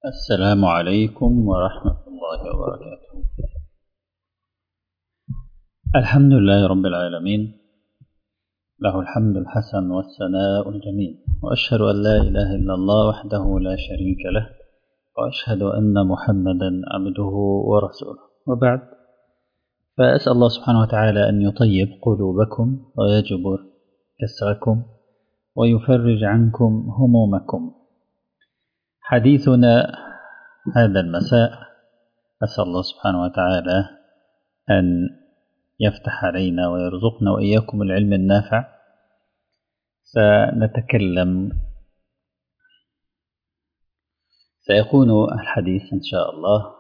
السلام عليكم ورحمة الله وبركاته الحمد لله رب العالمين له الحمد الحسن والثناء الجميل وأشهد أن لا إله إلا الله وحده لا شريك له وأشهد أن محمدا عبده ورسوله وبعد فأسأل الله سبحانه وتعالى أن يطيب قلوبكم ويجبر كسركم ويفرج عنكم همومكم حديثنا هذا المساء أسأل الله سبحانه وتعالى أن يفتح علينا ويرزقنا وإياكم العلم النافع سنتكلم سيكون الحديث إن شاء الله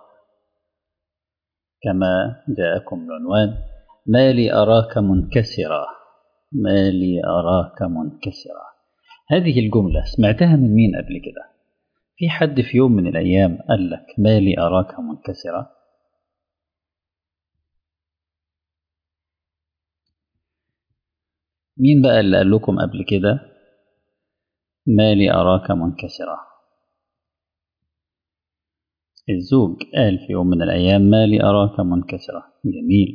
كما جاءكم العنوان ما لي أراك منكسرا ما لي أراك منكسرا هذه الجملة سمعتها من مين قبل كده في حد في يوم من الأيام قال لك ما لي أراك منكسرا مين بقى اللي قال لكم قبل كده ما لي أراك منكسرا الزوج قال في يوم من الأيام ما لي أراك منكسرا جميل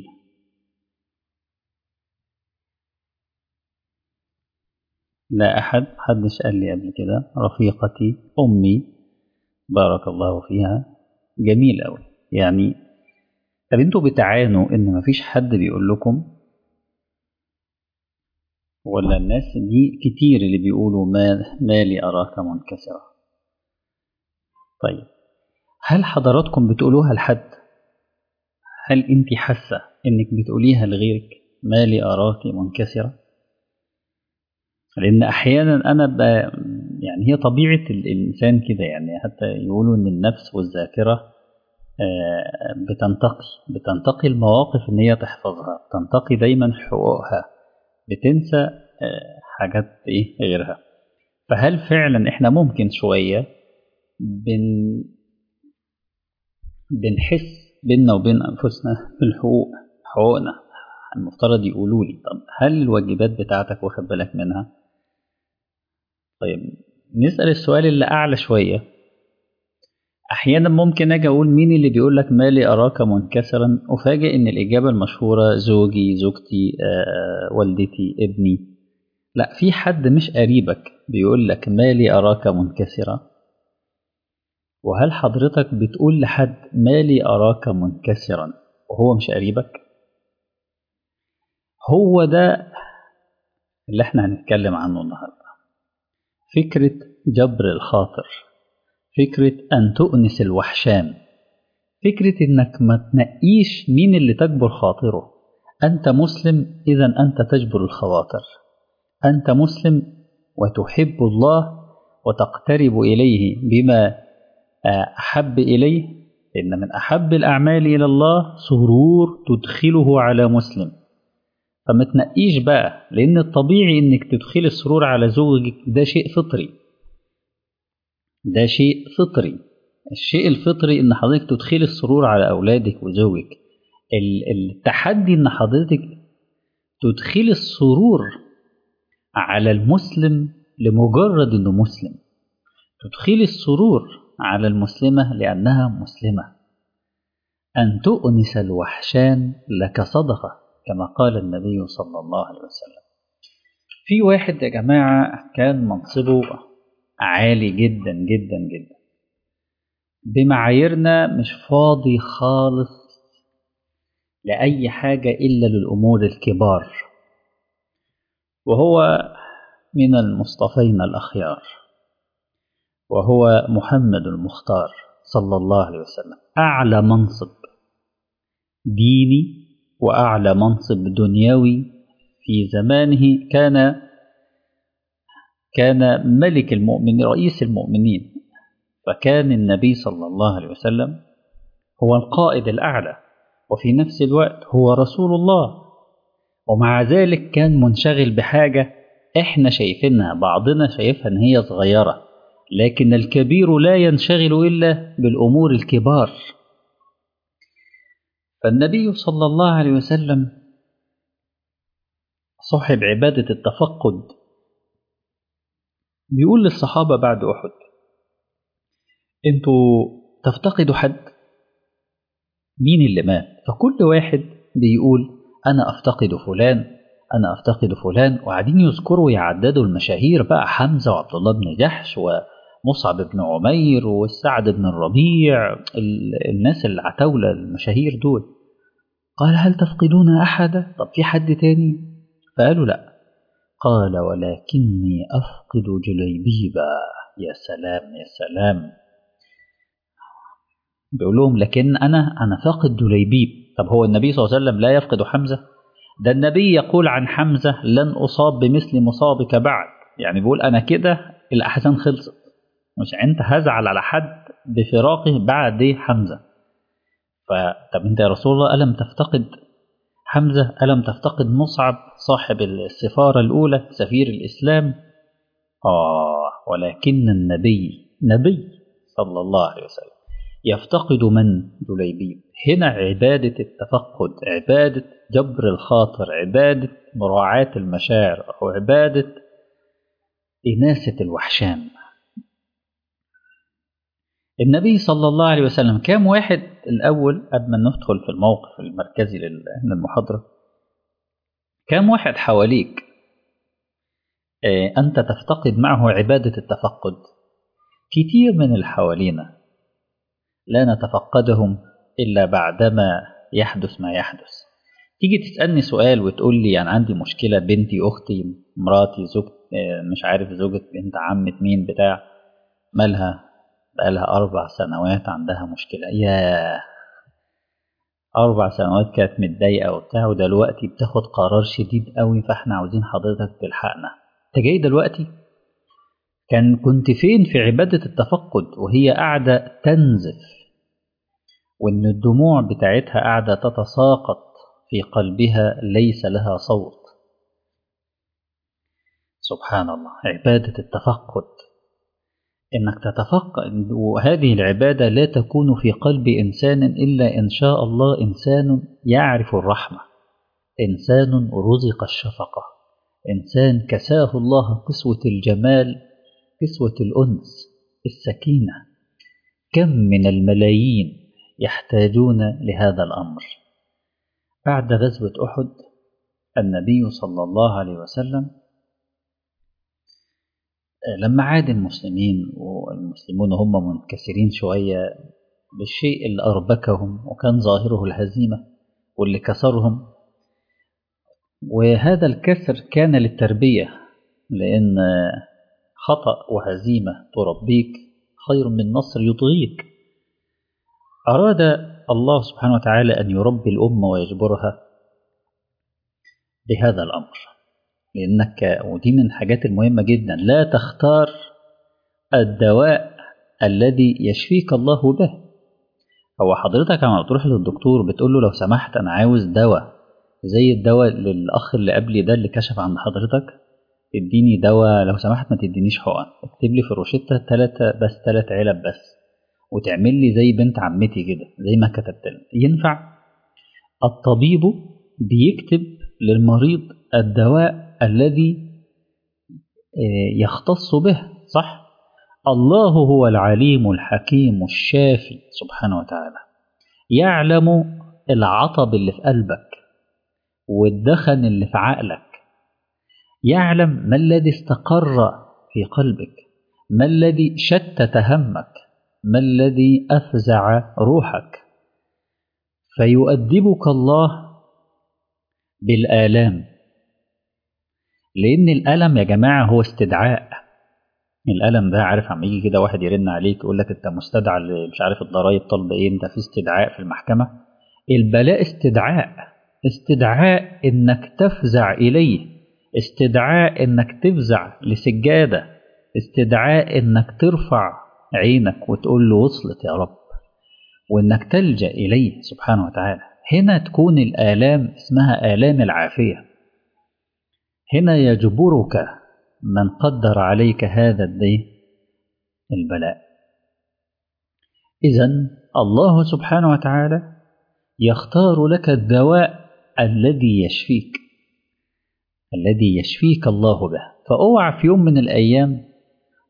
لا أحد حدش قال لي قبل كده رفيقتي أمي بارك الله فيها جميل أوي يعني طب انتوا بتعانوا ان مفيش حد بيقول لكم ولا الناس دي كتير اللي بيقولوا ما, ما لي أراك منكسرة طيب هل حضراتكم بتقولوها لحد هل انت حاسة انك بتقوليها لغيرك ما لي أراك منكسرة لأن أحيانا أنا ب... يعني هي طبيعة الإنسان كده يعني حتى يقولوا إن النفس والذاكرة بتنتقي بتنتقي المواقف إن هي تحفظها بتنتقي دايما حقوقها بتنسى حاجات إيه غيرها فهل فعلا إحنا ممكن شوية بن بنحس بيننا وبين أنفسنا بالحقوق حقوقنا المفترض يقولوا لي طب هل الواجبات بتاعتك واخد بالك منها طيب نسأل السؤال اللي أعلى شوية أحيانا ممكن أجي أقول مين اللي بيقول لك مالي أراك منكسرا أفاجئ إن الإجابة المشهورة زوجي زوجتي آه، والدتي ابني لا في حد مش قريبك بيقول لك مالي أراك منكسرا وهل حضرتك بتقول لحد مالي أراك منكسرا وهو مش قريبك هو ده اللي احنا هنتكلم عنه النهارده فكرة جبر الخاطر فكرة أن تؤنس الوحشان فكرة إنك ما تنقيش مين اللي تجبر خاطره أنت مسلم إذا أنت تجبر الخواطر أنت مسلم وتحب الله وتقترب إليه بما أحب إليه إن من أحب الأعمال إلى الله سرور تدخله على مسلم فما تنقيش بقى لأن الطبيعي إنك تدخل السرور على زوجك ده شيء فطري ده شيء فطري الشيء الفطري إن حضرتك تدخل السرور على أولادك وزوجك التحدي إن حضرتك تدخل السرور على المسلم لمجرد إنه مسلم تدخل السرور على المسلمة لأنها مسلمة أن تؤنس الوحشان لك صدقة كما قال النبي صلى الله عليه وسلم في واحد يا جماعة كان منصبه عالي جدا جدا جدا بمعاييرنا مش فاضي خالص لأي حاجة إلا للأمور الكبار وهو من المصطفين الأخيار وهو محمد المختار صلى الله عليه وسلم أعلى منصب ديني وأعلى منصب دنيوي في زمانه كان كان ملك المؤمنين رئيس المؤمنين فكان النبي صلى الله عليه وسلم هو القائد الأعلى وفي نفس الوقت هو رسول الله ومع ذلك كان منشغل بحاجة احنا شايفينها بعضنا شايفها ان هي صغيرة لكن الكبير لا ينشغل إلا بالأمور الكبار فالنبي صلى الله عليه وسلم صاحب عبادة التفقد بيقول للصحابة بعد أحد انتوا تفتقدوا حد مين اللي مات فكل واحد بيقول انا افتقد فلان انا افتقد فلان وقاعدين يذكروا ويعددوا المشاهير بقى حمزه وعبد الله بن جحش ومصعب بن عمير والسعد بن الربيع الناس العتاوله المشاهير دول قال هل تفقدون احدا طب في حد تاني فقالوا لا قال ولكني افقد جليبيبا يا سلام يا سلام بيقول لهم لكن انا انا فاقد جليبيب طب هو النبي صلى الله عليه وسلم لا يفقد حمزه ده النبي يقول عن حمزه لن اصاب بمثل مصابك بعد يعني بيقول انا كده الاحزان خلصت مش انت هزعل على حد بفراقه بعد حمزه فطب انت يا رسول الله الم تفتقد حمزه الم تفتقد مصعب صاحب السفاره الاولى سفير الاسلام اه ولكن النبي نبي صلى الله عليه وسلم يفتقد من جليبيب هنا عبادة التفقد عبادة جبر الخاطر عبادة مراعاة المشاعر أو عبادة إناسة الوحشان النبي صلى الله عليه وسلم كام واحد الأول قبل ما ندخل في الموقف المركزي للمحاضرة كام واحد حواليك أنت تفتقد معه عبادة التفقد كتير من اللي حوالينا لا نتفقدهم إلا بعدما يحدث ما يحدث تيجي تسألني سؤال وتقول لي أنا عندي مشكلة بنتي أختي مراتي زوج مش عارف زوجة بنت عمة مين بتاع مالها بقالها أربع سنوات عندها مشكلة يا أربع سنوات كانت متضايقة وبتاع ودلوقتي بتاخد قرار شديد قوي فاحنا عاوزين حضرتك تلحقنا انت جاي دلوقتي كان كنت فين في عبادة التفقد وهي قاعدة تنزف وإن الدموع بتاعتها قاعدة تتساقط في قلبها ليس لها صوت سبحان الله عبادة التفقد إنك تتفقد وهذه العبادة لا تكون في قلب إنسان إلا إن شاء الله إنسان يعرف الرحمة إنسان رزق الشفقة إنسان كساه الله كسوة الجمال كسوة الأنس السكينة كم من الملايين يحتاجون لهذا الأمر بعد غزوة أحد النبي صلى الله عليه وسلم لما عاد المسلمين والمسلمون هم منكسرين شوية بالشيء اللي أربكهم وكان ظاهره الهزيمة واللي كسرهم وهذا الكسر كان للتربية لأن خطأ وهزيمة تربيك خير من نصر يطغيك أراد الله سبحانه وتعالى أن يربي الأمة ويجبرها بهذا الأمر لأنك ودي من الحاجات المهمة جدا لا تختار الدواء الذي يشفيك الله به هو حضرتك لما بتروح للدكتور بتقول له لو سمحت أنا عاوز دواء زي الدواء للأخ اللي قبلي ده اللي كشف عند حضرتك اديني دواء لو سمحت ما تدينيش حقن اكتب لي في الروشتة تلاتة بس تلات علب بس وتعمل لي زي بنت عمتي كده زي ما كتبت لنا ينفع الطبيب بيكتب للمريض الدواء الذي يختص به صح الله هو العليم الحكيم الشافي سبحانه وتعالى يعلم العطب اللي في قلبك والدخن اللي في عقلك يعلم ما الذي استقر في قلبك ما الذي شتت همك ما الذي افزع روحك فيؤدبك الله بالالام لان الالم يا جماعه هو استدعاء الالم ده عارف عم يجي كده واحد يرن عليك يقول لك انت مستدعى مش عارف الضرايب طالبه ايه انت في استدعاء في المحكمه البلاء استدعاء استدعاء انك تفزع اليه استدعاء انك تفزع لسجاده استدعاء انك ترفع عينك وتقول له وصلت يا رب وانك تلجا اليه سبحانه وتعالى هنا تكون الالام اسمها الام العافيه هنا يجبرك من قدر عليك هذا الدين البلاء اذا الله سبحانه وتعالى يختار لك الدواء الذي يشفيك الذي يشفيك الله به فاوعى في يوم من الايام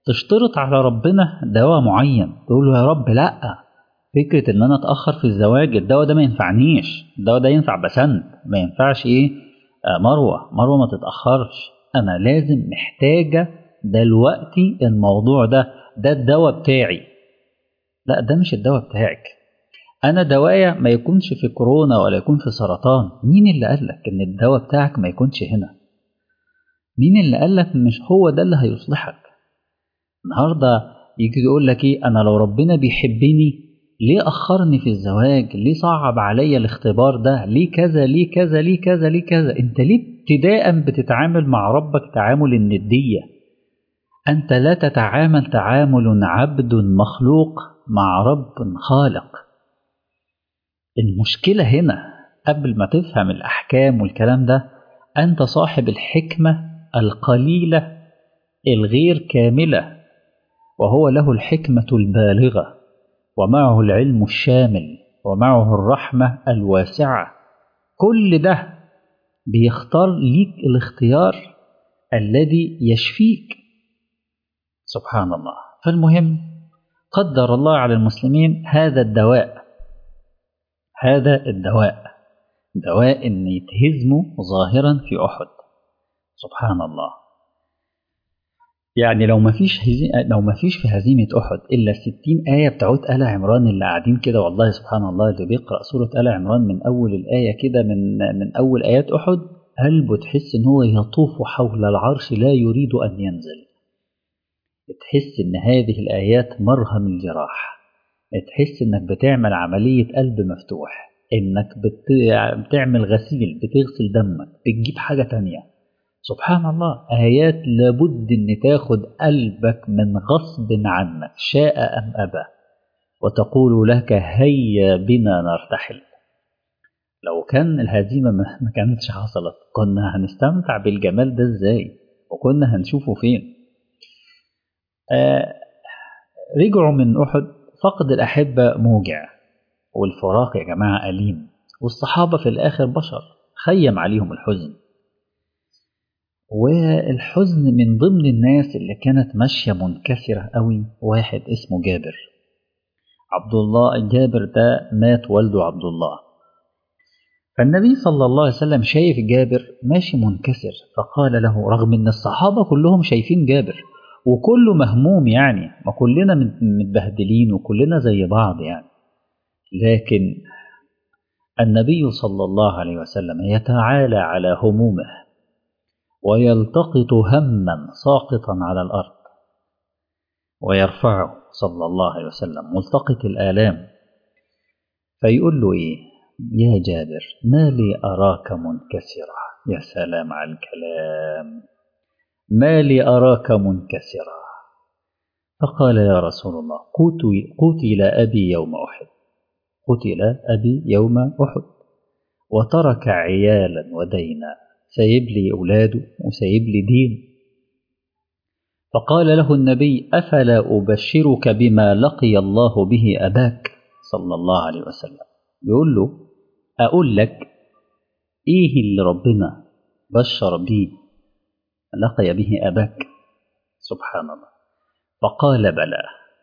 تشترط على ربنا دواء معين تقول له يا رب لا فكرة ان انا اتأخر في الزواج الدواء ده ما ينفعنيش الدواء ده ينفع بسنت ما ينفعش ايه آه مروة مروة ما تتأخرش انا لازم محتاجة دلوقتي الموضوع ده ده الدواء بتاعي لا ده مش الدواء بتاعك انا دوايا ما يكونش في كورونا ولا يكون في سرطان مين اللي قالك ان الدواء بتاعك ما يكونش هنا مين اللي قالك مش هو ده اللي هيصلحك النهارده يجي يقول لك ايه انا لو ربنا بيحبني ليه اخرني في الزواج ليه صعب عليا الاختبار ده ليه كذا ليه كذا ليه كذا ليه كذا انت ليه ابتداء بتتعامل مع ربك تعامل النديه انت لا تتعامل تعامل عبد مخلوق مع رب خالق المشكله هنا قبل ما تفهم الاحكام والكلام ده انت صاحب الحكمه القليله الغير كامله وهو له الحكمه البالغه ومعه العلم الشامل ومعه الرحمه الواسعه كل ده بيختار ليك الاختيار الذي يشفيك سبحان الله فالمهم قدر الله على المسلمين هذا الدواء هذا الدواء دواء ان يتهزموا ظاهرا في احد سبحان الله يعني لو ما فيش هزي... لو ما فيش في هزيمة أحد إلا 60 آية بتاعت آل عمران اللي قاعدين كده والله سبحان الله اللي بيقرأ سورة آل عمران من أول الآية كده من من أول آيات أحد قلبه تحس إن هو يطوف حول العرش لا يريد أن ينزل تحس إن هذه الآيات مرهم الجراح تحس إنك بتعمل عملية قلب مفتوح إنك بت... بتعمل غسيل بتغسل دمك بتجيب حاجة تانية سبحان الله آيات لابد إن تاخد قلبك من غصب عنك شاء أم أبى وتقول لك هيا بنا نرتحل لو كان الهزيمة ما كانتش حصلت كنا هنستمتع بالجمال ده ازاي وكنا هنشوفه فين آه رجعوا من أحد فقد الأحبة موجع والفراق يا جماعة أليم والصحابة في الآخر بشر خيم عليهم الحزن والحزن من ضمن الناس اللي كانت ماشية منكسرة قوي واحد اسمه جابر عبد الله جابر ده مات والده عبد الله فالنبي صلى الله عليه وسلم شايف جابر ماشي منكسر فقال له رغم ان الصحابة كلهم شايفين جابر وكله مهموم يعني ما كلنا متبهدلين وكلنا زي بعض يعني لكن النبي صلى الله عليه وسلم يتعالى على همومه ويلتقط هما ساقطا على الارض ويرفعه صلى الله عليه وسلم ملتقط الالام فيقول له ايه يا جابر ما لي اراك منكسرا يا سلام على الكلام ما لي اراك منكسرا فقال يا رسول الله قتل ابي يوم احد قتل ابي يوم احد وترك عيالا ودينا سايب لي أولاده وسايب لي دين فقال له النبي أفلا أبشرك بما لقي الله به أباك صلى الله عليه وسلم يقول له أقول لك إيه اللي ربنا بشر به لقي به أباك سبحان الله فقال بلى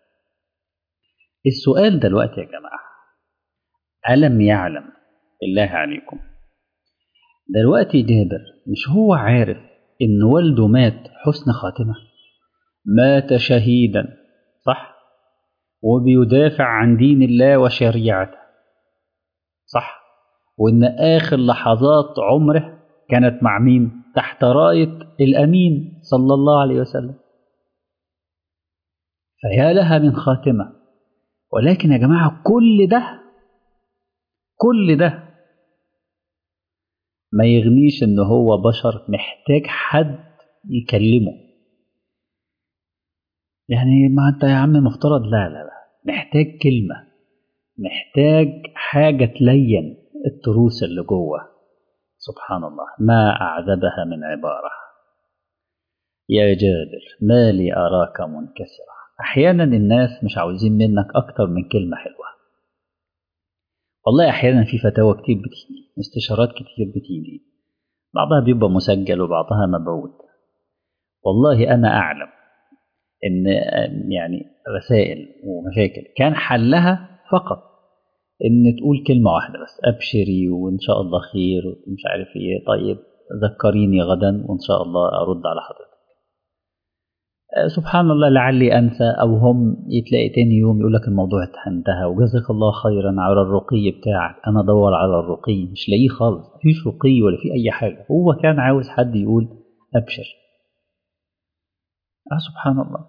السؤال دلوقتي يا جماعة ألم يعلم بالله عليكم دلوقتي جابر مش هو عارف إن والده مات حسن خاتمة مات شهيدا صح وبيدافع عن دين الله وشريعته صح وإن آخر لحظات عمره كانت مع مين تحت راية الأمين صلى الله عليه وسلم فيا لها من خاتمة ولكن يا جماعة كل ده كل ده ما يغنيش ان هو بشر محتاج حد يكلمه يعني ما انت يا عم مفترض لا لا لا محتاج كلمة محتاج حاجة تلين التروس اللي جوه سبحان الله ما أعذبها من عبارة يا جابر ما لي أراك منكسرا أحيانا الناس مش عاوزين منك أكتر من كلمة حلوة والله أحيانا في فتاوى كتير بتيجي استشارات كتير بتيجي بعضها بيبقى مسجل وبعضها مبعوث والله أنا أعلم ان يعني رسائل ومشاكل كان حلها فقط ان تقول كلمه واحده بس ابشري وان شاء الله خير ومش عارف ايه طيب ذكريني غدا وان شاء الله ارد على حضرتك سبحان الله لعلي انسى او هم يتلاقي تاني يوم يقول لك الموضوع انتهى وجزاك الله خيرا على الرقي بتاعك انا ادور على الرقي مش لاقيه خالص مفيش رقي ولا في اي حاجه هو كان عاوز حد يقول ابشر آه سبحان الله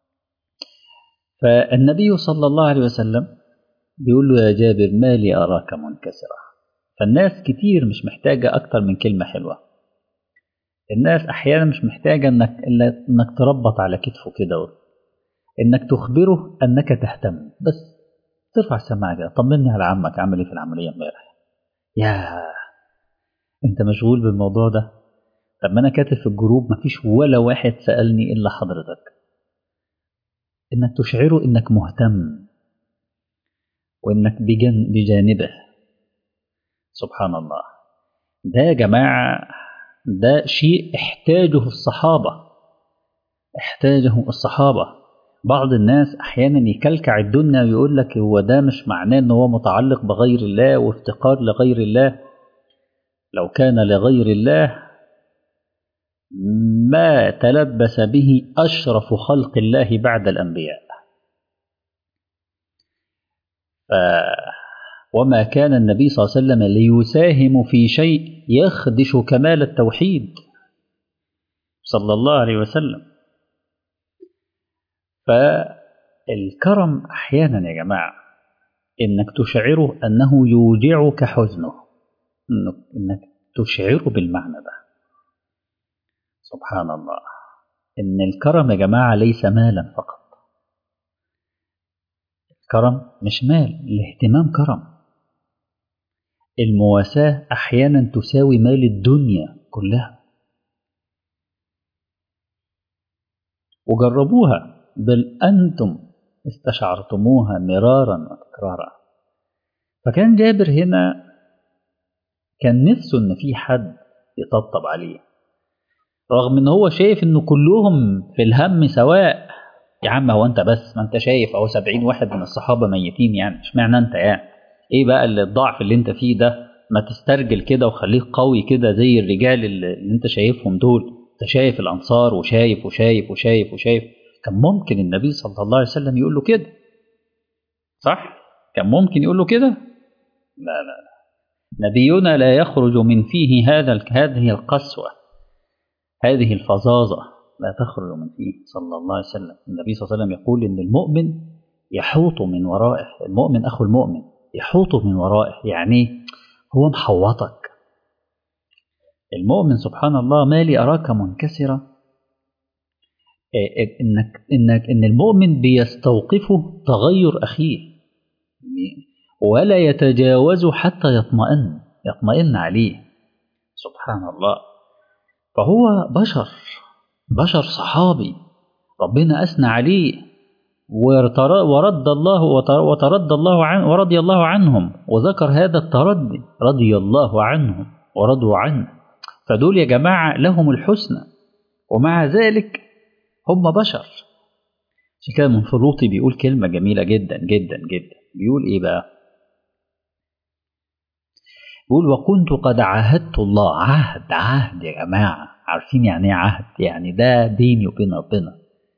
فالنبي صلى الله عليه وسلم بيقول له يا جابر ما لي أراك منكسرا فالناس كتير مش محتاجة أكتر من كلمة حلوة الناس أحيانا مش محتاجة إنك إنك تربط على كتفه كده إنك تخبره أنك تهتم بس ترفع السماعة كده طمني على عمك عمل إيه في العملية امبارح يا أنت مشغول بالموضوع ده طب ما أنا كاتب في الجروب مفيش ولا واحد سألني إلا حضرتك إنك تشعره إنك مهتم وإنك بجن بجانبه سبحان الله ده يا جماعة ده شيء احتاجه الصحابة احتاجه الصحابة بعض الناس أحيانا يكلكع الدنيا ويقول لك هو ده مش معناه إن هو متعلق بغير الله وافتقار لغير الله لو كان لغير الله ما تلبس به أشرف خلق الله بعد الأنبياء ف... وما كان النبي صلى الله عليه وسلم ليساهم في شيء يخدش كمال التوحيد صلى الله عليه وسلم فالكرم أحيانا يا جماعة إنك تشعره أنه يوجعك حزنه إنك تشعره بالمعنى ده سبحان الله إن الكرم يا جماعة ليس مالا فقط الكرم مش مال الاهتمام كرم المواساة أحيانا تساوي مال الدنيا كلها وجربوها بل أنتم استشعرتموها مرارا وتكرارا فكان جابر هنا كان نفسه إن في حد يطبطب عليه رغم ان هو شايف ان كلهم في الهم سواء يا عم هو انت بس ما انت شايف اهو سبعين واحد من الصحابه ميتين يعني اشمعنى انت يعني ايه بقى الضعف اللي انت فيه ده ما تسترجل كده وخليك قوي كده زي الرجال اللي انت شايفهم دول انت شايف الانصار وشايف وشايف وشايف وشايف كان ممكن النبي صلى الله عليه وسلم يقول له كده صح كان ممكن يقول له كده لا لا لا نبينا لا يخرج من فيه هذا هذه القسوه هذه الفظاظة لا تخرج من فيه صلى الله عليه وسلم النبي صلى الله عليه وسلم يقول إن المؤمن يحوط من ورائه المؤمن أخو المؤمن يحوط من ورائه يعني هو محوطك المؤمن سبحان الله ما لي أراك منكسرة إنك إنك إن المؤمن بيستوقفه تغير أخيه ولا يتجاوز حتى يطمئن يطمئن عليه سبحان الله فهو بشر بشر صحابي ربنا أثنى عليه ورد الله وترد الله عنه ورضي الله عنهم وذكر هذا التردي رضي الله عنهم ورضوا عنه فدول يا جماعة لهم الحسنى ومع ذلك هم بشر عشان كده منفلوطي بيقول كلمة جميلة جدا جدا جدا بيقول إيه بقى؟ بيقول وكنت قد عاهدت الله عهد عهد يا جماعة عارفين يعني ايه عهد يعني ده بيني وبين ربنا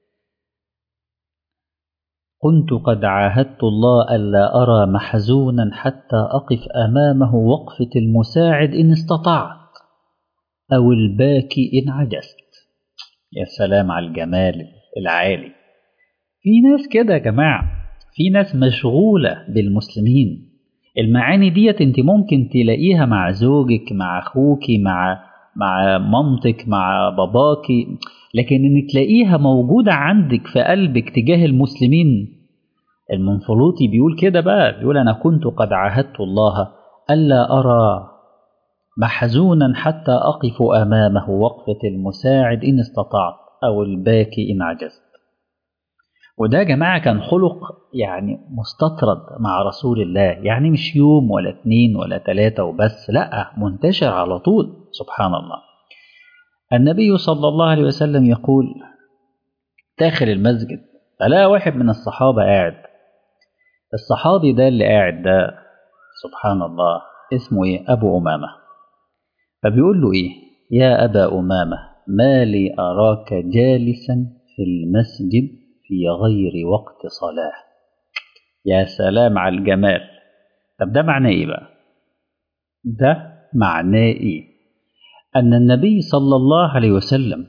كنت قد عاهدت الله ألا أرى محزونا حتى أقف أمامه وقفة المساعد إن استطعت أو الباكي إن عجزت يا سلام على الجمال العالي في ناس كده يا جماعة في ناس مشغولة بالمسلمين المعاني ديت انت ممكن تلاقيها مع زوجك مع اخوك مع مع مامتك مع باباك لكن ان تلاقيها موجودة عندك في قلبك تجاه المسلمين المنفلوطي بيقول كده بقى بيقول انا كنت قد عاهدت الله الا ارى محزونا حتى اقف امامه وقفة المساعد ان استطعت او الباكي ان عجزت وده يا جماعة كان خلق يعني مستطرد مع رسول الله يعني مش يوم ولا اتنين ولا تلاتة وبس لا منتشر على طول سبحان الله النبي صلى الله عليه وسلم يقول داخل المسجد فلا واحد من الصحابة قاعد الصحابي ده اللي قاعد ده سبحان الله اسمه ايه أبو أمامة فبيقول له ايه يا أبا أمامة ما لي أراك جالسا في المسجد في غير وقت صلاة يا سلام على الجمال طب ده معناه ايه بقى ده معناه ايه ان النبي صلى الله عليه وسلم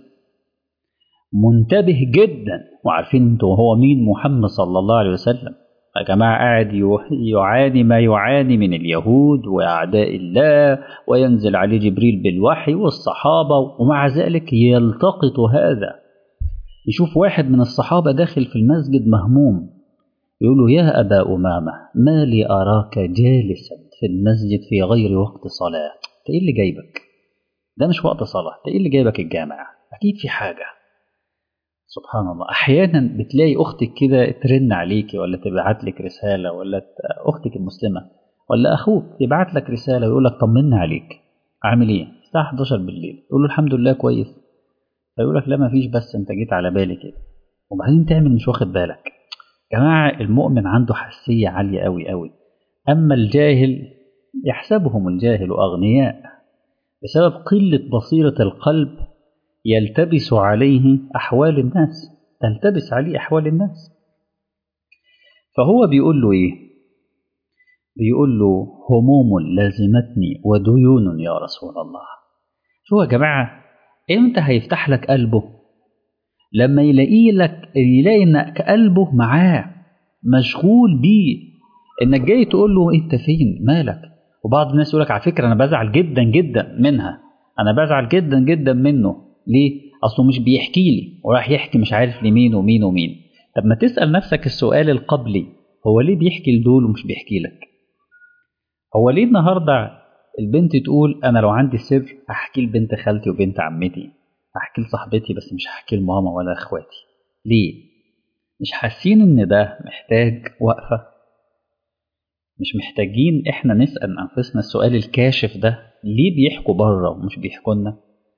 منتبه جدا وعارفين انتوا هو مين محمد صلى الله عليه وسلم يا جماعة قاعد يعاني ما يعاني من اليهود وأعداء الله وينزل عليه جبريل بالوحي والصحابة ومع ذلك يلتقط هذا يشوف واحد من الصحابة داخل في المسجد مهموم يقول له يا أبا أمامة ما لي أراك جالسا في المسجد في غير وقت صلاة أنت إيه اللي جايبك ده مش وقت صلاة أنت إيه اللي جايبك الجامع أكيد في حاجة سبحان الله أحيانا بتلاقي أختك كده ترن عليكي ولا تبعت لك رسالة ولا أختك المسلمة ولا أخوك يبعت لك رسالة ويقول لك طمنا عليك عامل إيه الساعة 11 بالليل يقول له الحمد لله كويس فيقول لك لا ما فيش بس أنت جيت على بالي كده وبعدين تعمل مش واخد بالك جماعة المؤمن عنده حساسية عالية أوي أوي أما الجاهل يحسبهم الجاهل أغنياء بسبب قلة بصيرة القلب يلتبس عليه أحوال الناس تلتبس عليه أحوال الناس فهو بيقول له إيه بيقول له هموم لازمتني وديون يا رسول الله شو يا جماعة إمتى هيفتح لك قلبه لما يلاقي لك يلاقي إنك قلبه معاه مشغول بيه إنك جاي تقول له أنت فين مالك وبعض الناس يقول لك على فكرة أنا بزعل جدا جدا منها أنا بزعل جدا جدا منه ليه؟ أصله مش بيحكي لي وراح يحكي مش عارف لمين ومين ومين طب ما تسأل نفسك السؤال القبلي هو ليه بيحكي لدول ومش بيحكي لك؟ هو ليه النهاردة البنت تقول أنا لو عندي سر أحكي لبنت خالتي وبنت عمتي أحكي لصاحبتي بس مش هحكي لماما ولا إخواتي ليه؟ مش حاسين إن ده محتاج وقفة مش محتاجين إحنا نسأل أنفسنا السؤال الكاشف ده ليه بيحكوا بره ومش بيحكوا لنا؟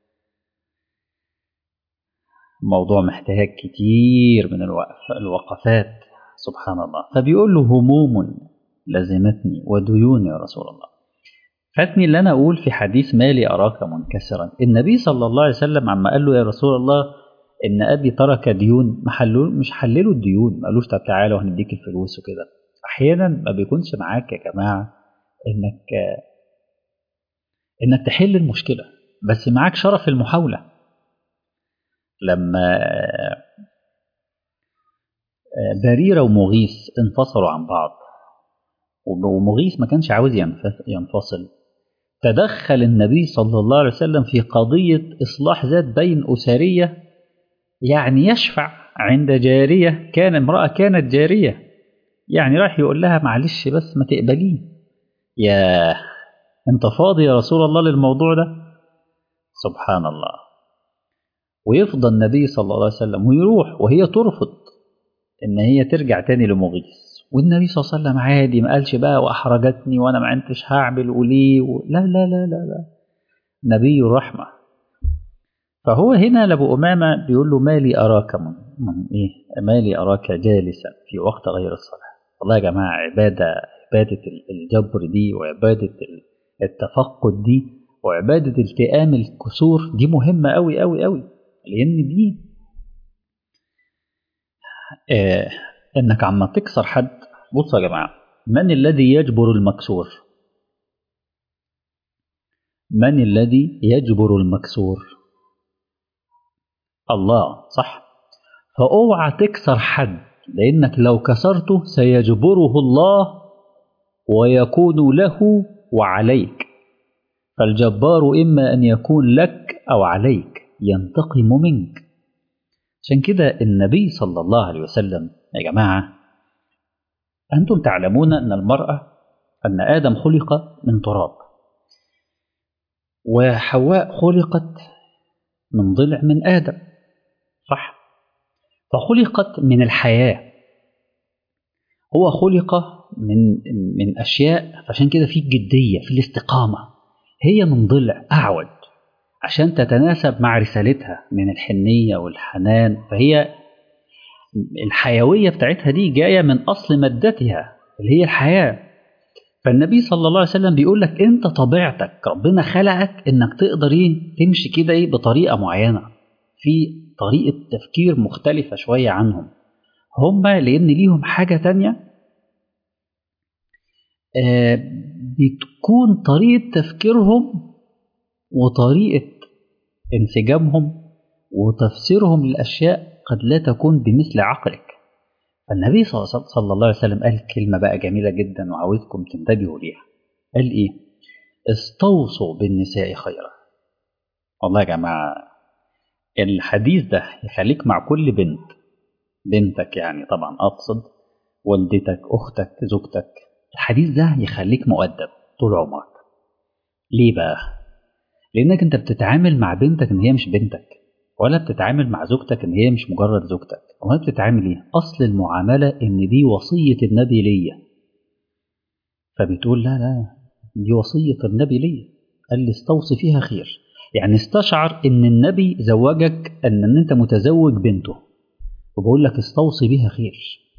موضوع محتاج كتير من الوقف الوقفات سبحان الله فبيقول له هموم لزمتني وديون يا رسول الله فاتني اللي انا اقول في حديث مالي اراك منكسرا النبي صلى الله عليه وسلم عما قال له يا رسول الله ان ابي ترك ديون محلو مش حللوا الديون ما قالوش طب تعالى وهنديك الفلوس وكده احيانا ما بيكونش معاك يا جماعه انك انك تحل المشكله بس معاك شرف المحاوله لما بريرة ومغيث انفصلوا عن بعض ومغيث ما كانش عاوز ينفصل تدخل النبي صلى الله عليه وسلم في قضية إصلاح ذات بين أسرية يعني يشفع عند جارية كان امرأة كانت جارية يعني راح يقول لها معلش بس ما تقبليه يا انت فاضي يا رسول الله للموضوع ده سبحان الله ويفضل النبي صلى الله عليه وسلم ويروح وهي ترفض ان هي ترجع تاني لمغيث والنبي صلى الله عليه وسلم عادي ما قالش بقى واحرجتني وانا ما عدتش هعمل وليه و... لا لا لا لا لا نبي رحمه فهو هنا لابو امامه بيقول له مالي اراك من, من ايه مالي اراك جالسا في وقت غير الصلاه والله يا جماعه عباده عباده الجبر دي وعباده التفقد دي وعباده التئام الكسور دي مهمه قوي قوي قوي لان دي آه انك عما تكسر حد بصوا يا جماعه من الذي يجبر المكسور من الذي يجبر المكسور الله صح فاوعى تكسر حد لانك لو كسرته سيجبره الله ويكون له وعليك فالجبار اما ان يكون لك او عليك ينتقم منك عشان كده النبي صلى الله عليه وسلم يا جماعة أنتم تعلمون أن المرأة أن آدم خلق من تراب وحواء خلقت من ضلع من آدم صح فخلقت من الحياة هو خلق من من أشياء عشان كده في الجدية في الاستقامة هي من ضلع أعوج عشان تتناسب مع رسالتها من الحنية والحنان فهي الحيوية بتاعتها دي جاية من أصل مادتها اللي هي الحياة فالنبي صلى الله عليه وسلم بيقول لك أنت طبيعتك ربنا خلقك إنك تقدر إيه تمشي كده إيه بطريقة معينة في طريقة تفكير مختلفة شوية عنهم هم لأن ليهم حاجة تانية آه بتكون طريقة تفكيرهم وطريقة انسجامهم وتفسيرهم للأشياء قد لا تكون بمثل عقلك فالنبي صلى الله عليه وسلم قال كلمة بقى جميلة جدا وعاوزكم تنتبهوا ليها قال إيه استوصوا بالنساء خيرا والله يا جماعة الحديث ده يخليك مع كل بنت بنتك يعني طبعا أقصد والدتك أختك زوجتك الحديث ده يخليك مؤدب طول عمرك ليه بقى لانك انت بتتعامل مع بنتك ان هي مش بنتك ولا بتتعامل مع زوجتك ان هي مش مجرد زوجتك امال بتتعامل ايه اصل المعامله ان دي وصيه النبي ليا فبتقول لا لا دي وصيه النبي ليا قال لي استوصي فيها خير يعني استشعر ان النبي زوجك ان, ان انت متزوج بنته وبقول لك استوصي بها خير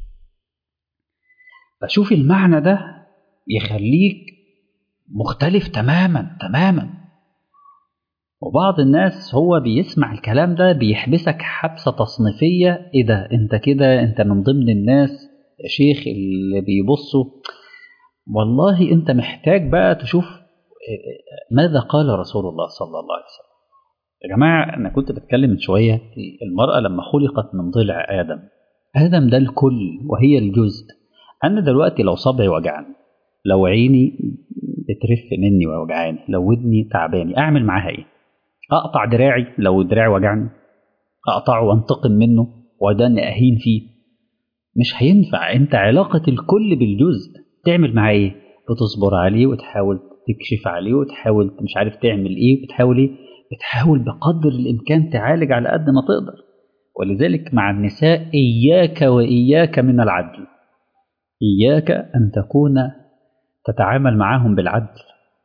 فشوف المعنى ده يخليك مختلف تماما تماما وبعض الناس هو بيسمع الكلام ده بيحبسك حبسة تصنيفية ايه ده انت كده انت من ضمن الناس يا شيخ اللي بيبصوا والله انت محتاج بقى تشوف ماذا قال رسول الله صلى الله عليه وسلم يا جماعة أنا كنت بتكلم من شوية المرأة لما خلقت من ضلع آدم آدم ده الكل وهي الجزء أنا دلوقتي لو صبعي وجعني لو عيني بترف مني ووجعاني لو ودني تعباني أعمل معاها إيه؟ أقطع دراعي لو دراعي وجعني أقطعه وأنتقم منه وده أهين فيه مش هينفع أنت علاقة الكل بالجزء تعمل معاه إيه؟ بتصبر عليه وتحاول تكشف عليه وتحاول مش عارف تعمل إيه بتحاول إيه؟ بتحاول بقدر الإمكان تعالج على قد ما تقدر ولذلك مع النساء إياك وإياك من العدل إياك أن تكون تتعامل معهم بالعدل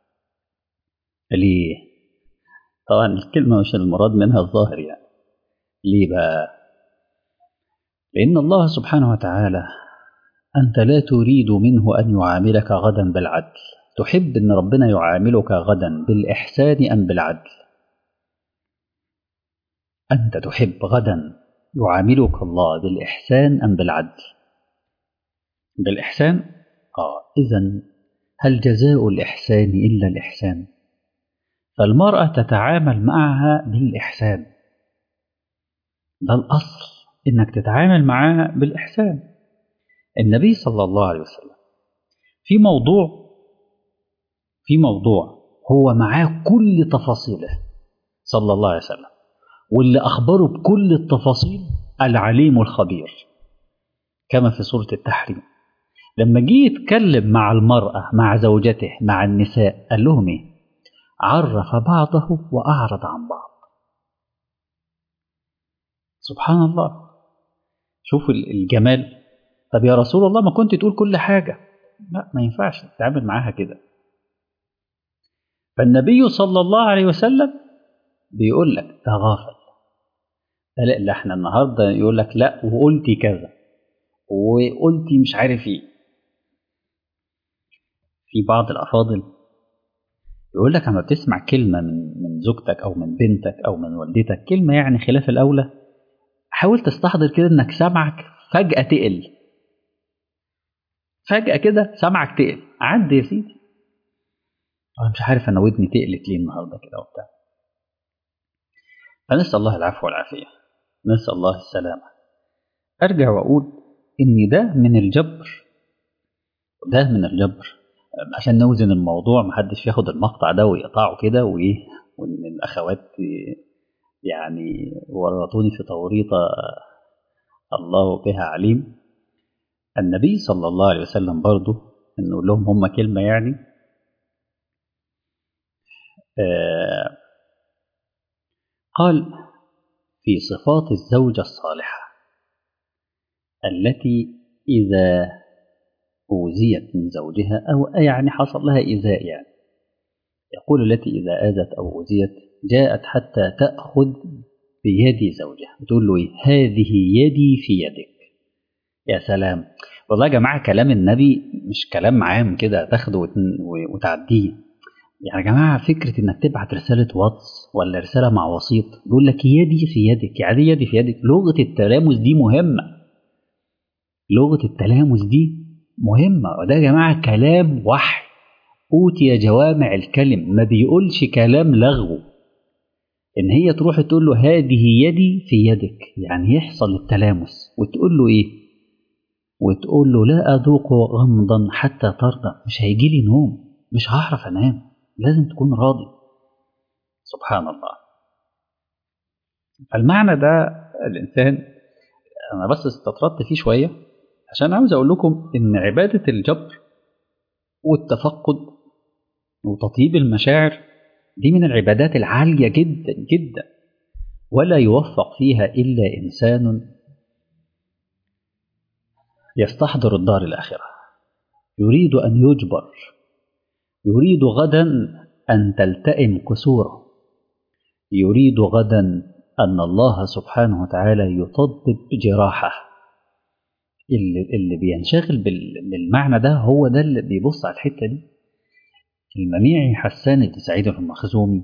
ليه؟ طبعا الكلمة مش المراد منها الظاهر يعني ليه بقى؟ لأن الله سبحانه وتعالى أنت لا تريد منه أن يعاملك غدا بالعدل تحب أن ربنا يعاملك غدا بالإحسان أم بالعدل أنت تحب غدا يعاملك الله بالإحسان أم بالعدل بالإحسان آه إذا هل جزاء الإحسان إلا الإحسان فالمرأة تتعامل معها بالإحسان ده الأصل إنك تتعامل معها بالإحسان النبي صلى الله عليه وسلم في موضوع في موضوع هو معاه كل تفاصيله صلى الله عليه وسلم واللي أخبره بكل التفاصيل العليم الخبير كما في سورة التحريم لما جه يتكلم مع المرأة مع زوجته مع النساء قال لهم ايه عرف بعضه وأعرض عن بعض سبحان الله شوف الجمال طب يا رسول الله ما كنت تقول كل حاجة لا ما ينفعش تتعامل معاها كده فالنبي صلى الله عليه وسلم بيقول لك تغافل لا لا احنا النهارده يقول لك لا وقلتي كذا وقلتي مش عارف ايه في بعض الافاضل يقول لك اما بتسمع كلمه من من زوجتك او من بنتك او من والدتك كلمه يعني خلاف الاولى حاول تستحضر كده انك سمعك فجاه تقل فجاه كده سمعك تقل عدي يا سيدي انا مش عارف انا ودني تقلت ليه النهارده كده وبتاع فنسال الله العفو والعافيه نسال الله السلامه ارجع واقول ان ده من الجبر ده من الجبر عشان نوزن الموضوع محدش ياخد المقطع ده ويقطعه كده وايه وان الاخوات يعني ورطوني في توريطه الله بها عليم النبي صلى الله عليه وسلم برضه نقول لهم هم كلمه يعني آه قال في صفات الزوجه الصالحه التي اذا أوذيت من زوجها أو يعني حصل لها إيذاء يعني يقول التي إذا آذت أو أوذيت جاءت حتى تأخذ بيد زوجها تقول له إيه هذه يدي في يدك يا سلام والله يا جماعة كلام النبي مش كلام عام كده تاخده وتعديه يعني يا جماعة فكرة إنك تبعت رسالة واتس ولا رسالة مع وسيط بيقول لك يدي في يدك يعني يدي في يدك لغة التلامس دي مهمة لغة التلامس دي مهمة وده يا جماعة كلام وحي أوتي جوامع الكلم ما بيقولش كلام لغو إن هي تروح تقول له هذه يدي في يدك يعني يحصل التلامس وتقول له إيه وتقول له لا أذوق غمضا حتى ترضى مش هيجي لي نوم مش هعرف أنام لازم تكون راضي سبحان الله فالمعنى ده الإنسان أنا بس استطردت فيه شوية عشان عاوز أقول لكم إن عبادة الجبر والتفقد وتطيب المشاعر دي من العبادات العالية جدا جدا ولا يوفق فيها إلا إنسان يستحضر الدار الآخرة يريد أن يجبر يريد غدا أن تلتئم كسوره يريد غدا أن الله سبحانه وتعالى يطبب جراحه اللي, اللي بينشغل بالمعنى ده هو ده اللي بيبص على الحتة دي المنيعي حسان بن سعيد المخزومي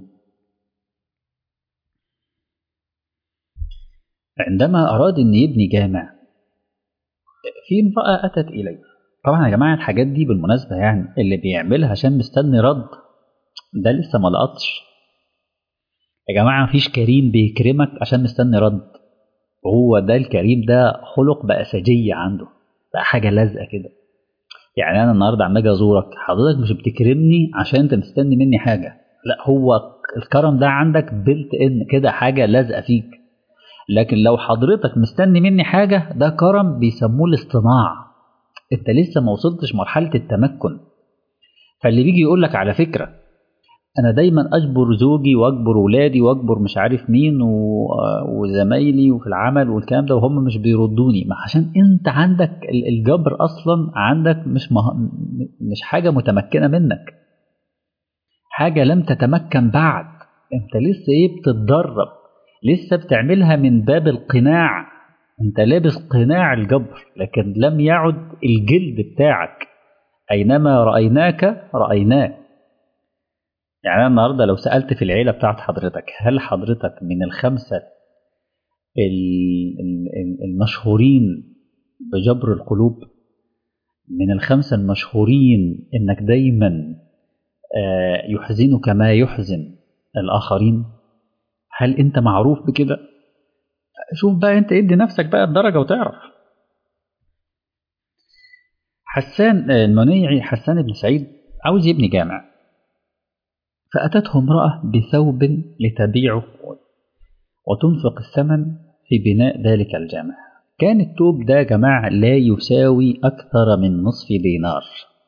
عندما أراد أن يبني جامع في امرأة أتت إليه طبعا يا جماعة الحاجات دي بالمناسبة يعني اللي بيعملها عشان مستني رد ده لسه ما لقطش يا جماعة مفيش كريم بيكرمك عشان مستني رد هو ده الكريم ده خلق بقى سجية عنده بقى حاجة لازقة كده يعني أنا النهاردة عم أجي أزورك حضرتك مش بتكرمني عشان أنت مستني مني حاجة لا هو الكرم ده عندك بلت إن كده حاجة لازقة فيك لكن لو حضرتك مستني مني حاجة ده كرم بيسموه الاصطناع انت لسه ما وصلتش مرحلة التمكن فاللي بيجي يقول لك على فكرة انا دايما اجبر زوجي واجبر ولادي واجبر مش عارف مين و... وزمايلي وفي العمل والكلام ده وهم مش بيردوني ما عشان انت عندك الجبر اصلا عندك مش مه... مش حاجة متمكنة منك حاجة لم تتمكن بعد انت لسه ايه بتتدرب لسه بتعملها من باب القناع انت لابس قناع الجبر لكن لم يعد الجلد بتاعك اينما رايناك رايناه يعني انا النهارده لو سالت في العيله بتاعت حضرتك هل حضرتك من الخمسه المشهورين بجبر القلوب من الخمسه المشهورين انك دايما يحزنك ما يحزن الاخرين هل انت معروف بكده شوف بقى انت ادي نفسك بقى الدرجة وتعرف حسان المنيعي حسان بن سعيد عاوز يبني جامع فأتته امرأة بثوب لتبيعه وتنفق الثمن في بناء ذلك الجامع كان الثوب ده جماعة لا يساوي أكثر من نصف دينار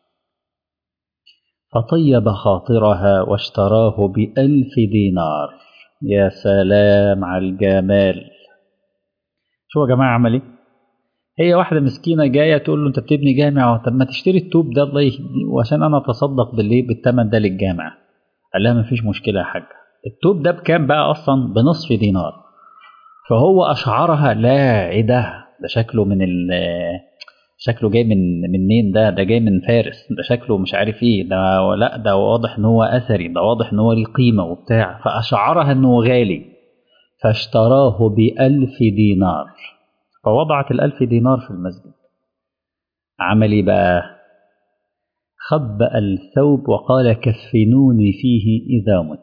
فطيب خاطرها واشتراه بألف دينار يا سلام على الجمال شو يا جماعه عمل ايه هي واحده مسكينه جايه تقول له انت بتبني جامع طب ما تشتري التوب ده الله يهدي وعشان انا اتصدق بالايه بالثمن ده للجامع قال لها مفيش مشكله يا حاجه التوب ده بكام بقى اصلا بنصف دينار فهو اشعرها لا ايه ده ده شكله من ال شكله جاي من منين ده ده جاي من فارس ده شكله مش عارف ايه ده لا ده واضح ان هو اثري ده واضح ان هو ليه قيمه وبتاع فاشعرها انه غالي فاشتراه بألف دينار فوضعت الألف دينار في المسجد عمل ايه بقى خبأ الثوب وقال كفنوني فيه إذا مت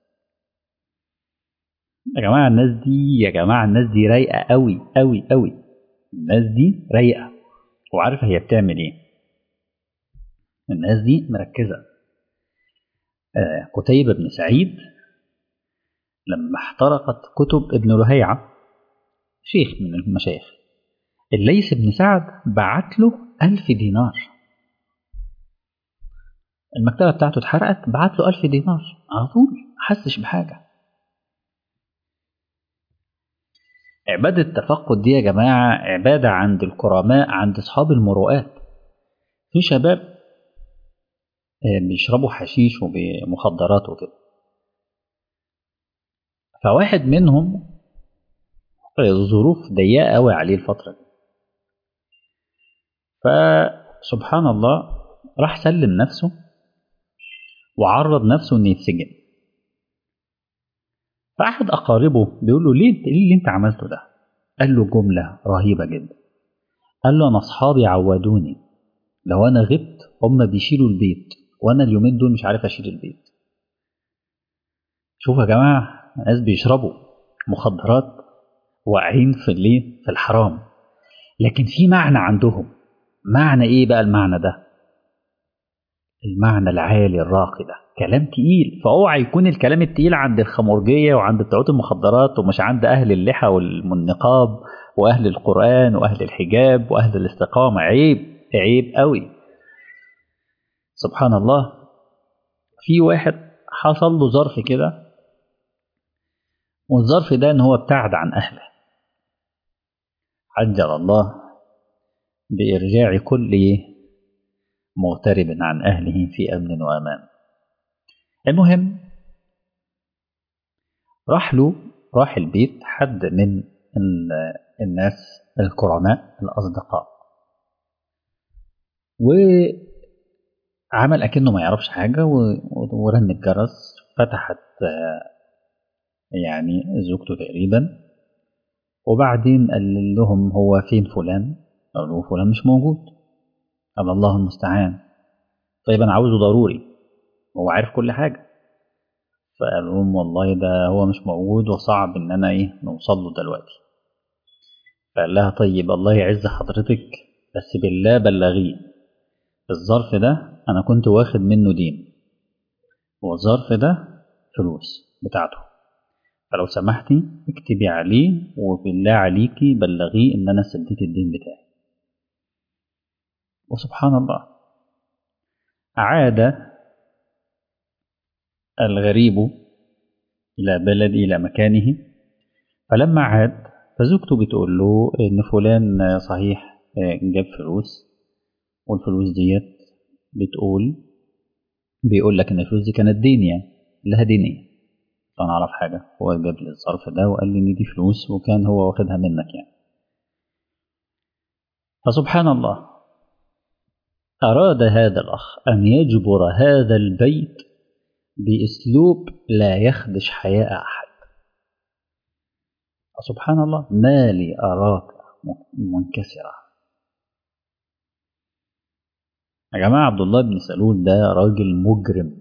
يا جماعة الناس دي يا جماعة الناس دي رايقة قوي قوي قوي الناس دي رايقة وعارفة هي بتعمل ايه الناس دي مركزة آه قتيبة بن سعيد لما احترقت كتب ابن رهيعة شيخ من المشايخ الليث بن سعد بعت له ألف دينار المكتبة بتاعته اتحرقت بعت له ألف دينار على طول حسش بحاجة عبادة التفقد دي يا جماعة عبادة عند الكرماء عند أصحاب المروءات في شباب بيشربوا حشيش ومخدرات وكده فواحد منهم الظروف ضيقة قوي عليه الفترة دي فسبحان الله راح سلم نفسه وعرض نفسه انه يتسجن فأحد أقاربه بيقول له ليه ليه اللي أنت عملته ده؟ قال له جملة رهيبة جدا قال له أنا أصحابي عودوني لو أنا غبت هم بيشيلوا البيت وأنا اليومين دول مش عارف أشيل البيت شوفوا يا جماعة ناس بيشربوا مخدرات واقعين في الايه في الحرام لكن في معنى عندهم معنى ايه بقى المعنى ده المعنى العالي الراقي ده كلام تقيل فاوعى يكون الكلام التقيل عند الخمرجيه وعند بتوع المخدرات ومش عند اهل اللحى والنقاب واهل القران واهل الحجاب واهل الاستقامه عيب عيب قوي سبحان الله في واحد حصل له ظرف كده والظرف ده ان هو ابتعد عن اهله عجل الله بارجاع كل مغترب عن اهله في امن وامان المهم راح له راح البيت حد من الناس الكرماء الاصدقاء وعمل اكنه ما يعرفش حاجه ورن الجرس فتحت يعني زوجته تقريبا وبعدين قال لهم هو فين فلان قالوا فلان مش موجود قال الله المستعان طيب انا عاوزه ضروري هو عارف كل حاجه فقال لهم والله ده هو مش موجود وصعب ان انا ايه نوصل له دلوقتي فقال لها طيب الله يعز حضرتك بس بالله بلغيه الظرف ده انا كنت واخد منه دين والظرف ده فلوس بتاعته فلو سمحتي اكتبي عليه وبالله عليكي بلغيه ان انا سديت الدين بتاعي وسبحان الله عاد الغريب الى بلد الى مكانه فلما عاد فزوجته بتقول له ان فلان صحيح جاب فلوس والفلوس ديت بتقول بيقول لك ان الفلوس دي كانت دين يعني لها دينيه انا اعرف حاجه هو جاب لي الظرف ده وقال لي ان دي فلوس وكان هو واخدها منك يعني فسبحان الله اراد هذا الاخ ان يجبر هذا البيت باسلوب لا يخدش حياء احد سبحان الله ما لي اراك منكسرا يا جماعه عبد الله بن سلول ده راجل مجرم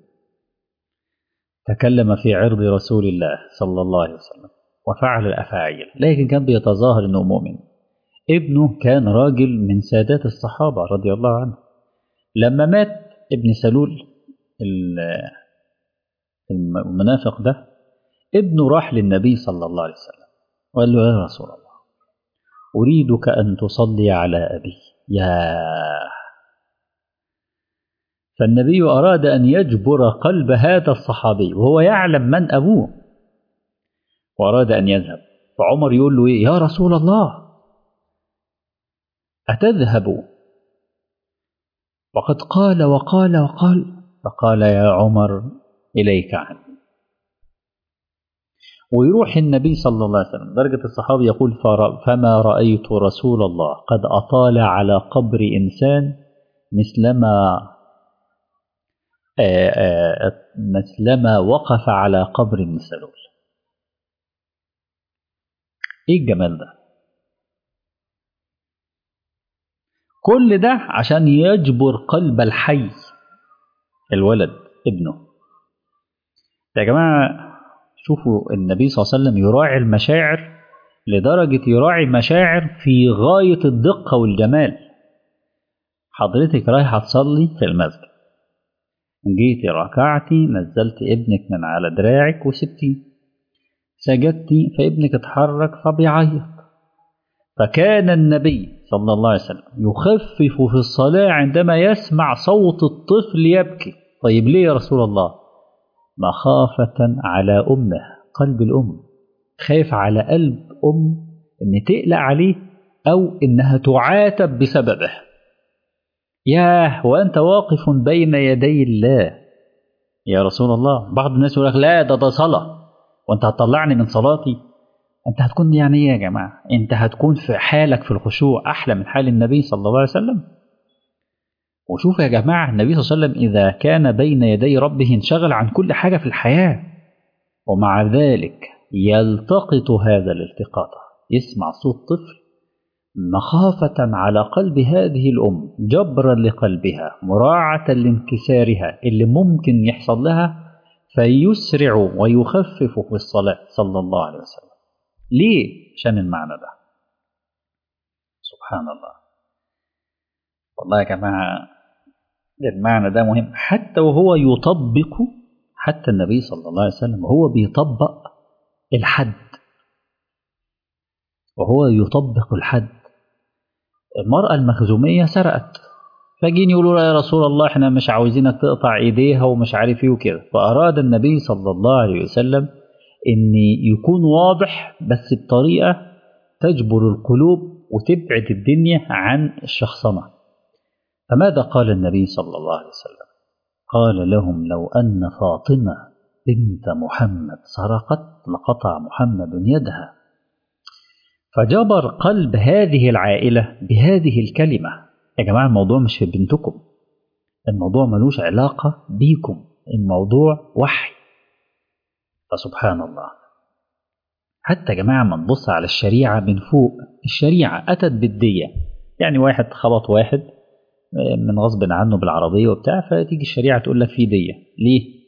تكلم في عرض رسول الله صلى الله عليه وسلم وفعل الأفاعيل لكن كان بيتظاهر أنه مؤمن ابنه كان راجل من سادات الصحابة رضي الله عنه لما مات ابن سلول المنافق ده ابنه راح للنبي صلى الله عليه وسلم وقال له يا رسول الله أريدك أن تصلي على أبي يا فالنبي أراد أن يجبر قلب هذا الصحابي وهو يعلم من أبوه وأراد أن يذهب فعمر يقول له إيه يا رسول الله أتذهب وقد قال وقال وقال فقال يا عمر إليك عني ويروح النبي صلى الله عليه وسلم درجة الصحابي يقول فما رأيت رسول الله قد أطال على قبر إنسان مثلما مثلما وقف على قبر ابن سلول ايه الجمال ده كل ده عشان يجبر قلب الحي الولد ابنه يا جماعة شوفوا النبي صلى الله عليه وسلم يراعي المشاعر لدرجة يراعي مشاعر في غاية الدقة والجمال حضرتك رايحة تصلي في المسجد جيتي ركعتي نزلت ابنك من على دراعك وسبتيه سجدتي فابنك اتحرك فبيعيط فكان النبي صلى الله عليه وسلم يخفف في الصلاة عندما يسمع صوت الطفل يبكي طيب ليه يا رسول الله مخافة على أمه قلب الأم خايف على قلب أم إن تقلق عليه أو إنها تعاتب بسببه ياه وأنت واقف بين يدي الله يا رسول الله بعض الناس يقول لك لا ده ده صلاة وأنت هتطلعني من صلاتي أنت هتكون يعني إيه يا جماعة أنت هتكون في حالك في الخشوع أحلى من حال النبي صلى الله عليه وسلم وشوف يا جماعة النبي صلى الله عليه وسلم إذا كان بين يدي ربه انشغل عن كل حاجة في الحياة ومع ذلك يلتقط هذا الالتقاط يسمع صوت طفل مخافة على قلب هذه الأم جبرا لقلبها مراعاة لانكسارها اللي ممكن يحصل لها فيسرع ويخفف في الصلاة صلى الله عليه وسلم ليه؟ عشان المعنى ده سبحان الله والله يا جماعة المعنى ده مهم حتى وهو يطبق حتى النبي صلى الله عليه وسلم وهو بيطبق الحد وهو يطبق الحد المرأة المخزومية سرقت فجين يقولوا لها يا رسول الله احنا مش عاوزينك تقطع ايديها ومش عارف ايه وكده فأراد النبي صلى الله عليه وسلم ان يكون واضح بس بطريقة تجبر القلوب وتبعد الدنيا عن الشخصنة فماذا قال النبي صلى الله عليه وسلم قال لهم لو أن فاطمة بنت محمد سرقت لقطع محمد يدها فجبر قلب هذه العائلة بهذه الكلمة يا جماعة الموضوع مش في بنتكم الموضوع ملوش علاقة بيكم الموضوع وحي فسبحان الله حتى يا جماعة ما نبص على الشريعة من فوق الشريعة أتت بالدية يعني واحد خبط واحد من غصب عنه بالعربية وبتاع فتيجي الشريعة تقول لك في دية ليه؟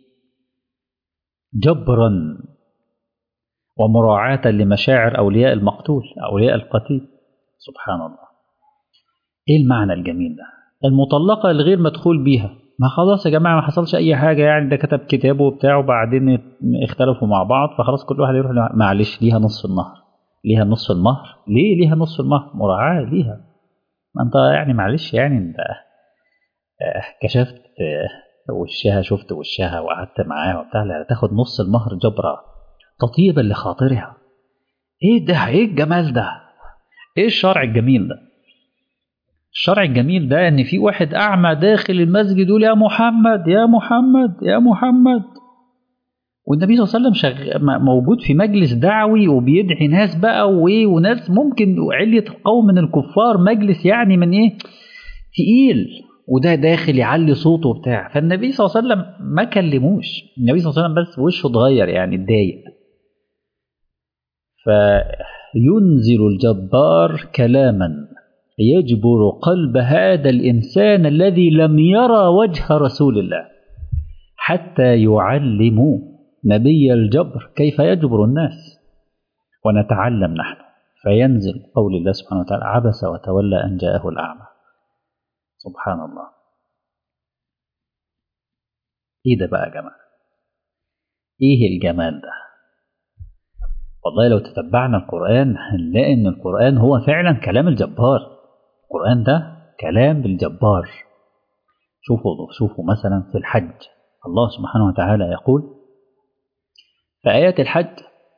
جبرا ومراعاة لمشاعر أولياء المقتول أولياء القتيل سبحان الله إيه المعنى الجميل ده المطلقة الغير مدخول بيها ما خلاص يا جماعة ما حصلش أي حاجة يعني ده كتب كتابه وبتاع وبعدين اختلفوا مع بعض فخلاص كل واحد يروح معلش ليها نصف النهر ليها نصف المهر ليه ليها نصف المهر مراعاة ليها ما انت يعني معلش يعني انت كشفت وشها شفت وشها وقعدت معاها وبتاع لا تاخد نص المهر جبرة تطيبا لخاطرها ايه ده ايه الجمال ده ايه الشرع الجميل ده الشرع الجميل ده ان في واحد اعمى داخل المسجد يقول يا محمد يا محمد يا محمد والنبي صلى الله عليه وسلم شغ... موجود في مجلس دعوي وبيدعي ناس بقى وايه وناس ممكن علية القوم من الكفار مجلس يعني من ايه تقيل وده داخل يعلي صوته وبتاع فالنبي صلى الله عليه وسلم ما كلموش النبي صلى الله عليه وسلم بس وشه اتغير يعني اتضايق فينزل الجبار كلاما يجبر قلب هذا الانسان الذي لم يرى وجه رسول الله حتى يعلموا نبي الجبر كيف يجبر الناس ونتعلم نحن فينزل قول الله سبحانه وتعالى عبس وتولى أن جاءه الأعمى سبحان الله ايه ده بقى يا جماعة ايه الجمال ده والله لو تتبعنا القرآن هنلاقي ان القرآن هو فعلا كلام الجبار القرآن ده كلام الجبار شوفوا شوفوا مثلا في الحج الله سبحانه وتعالى يقول في آيات الحج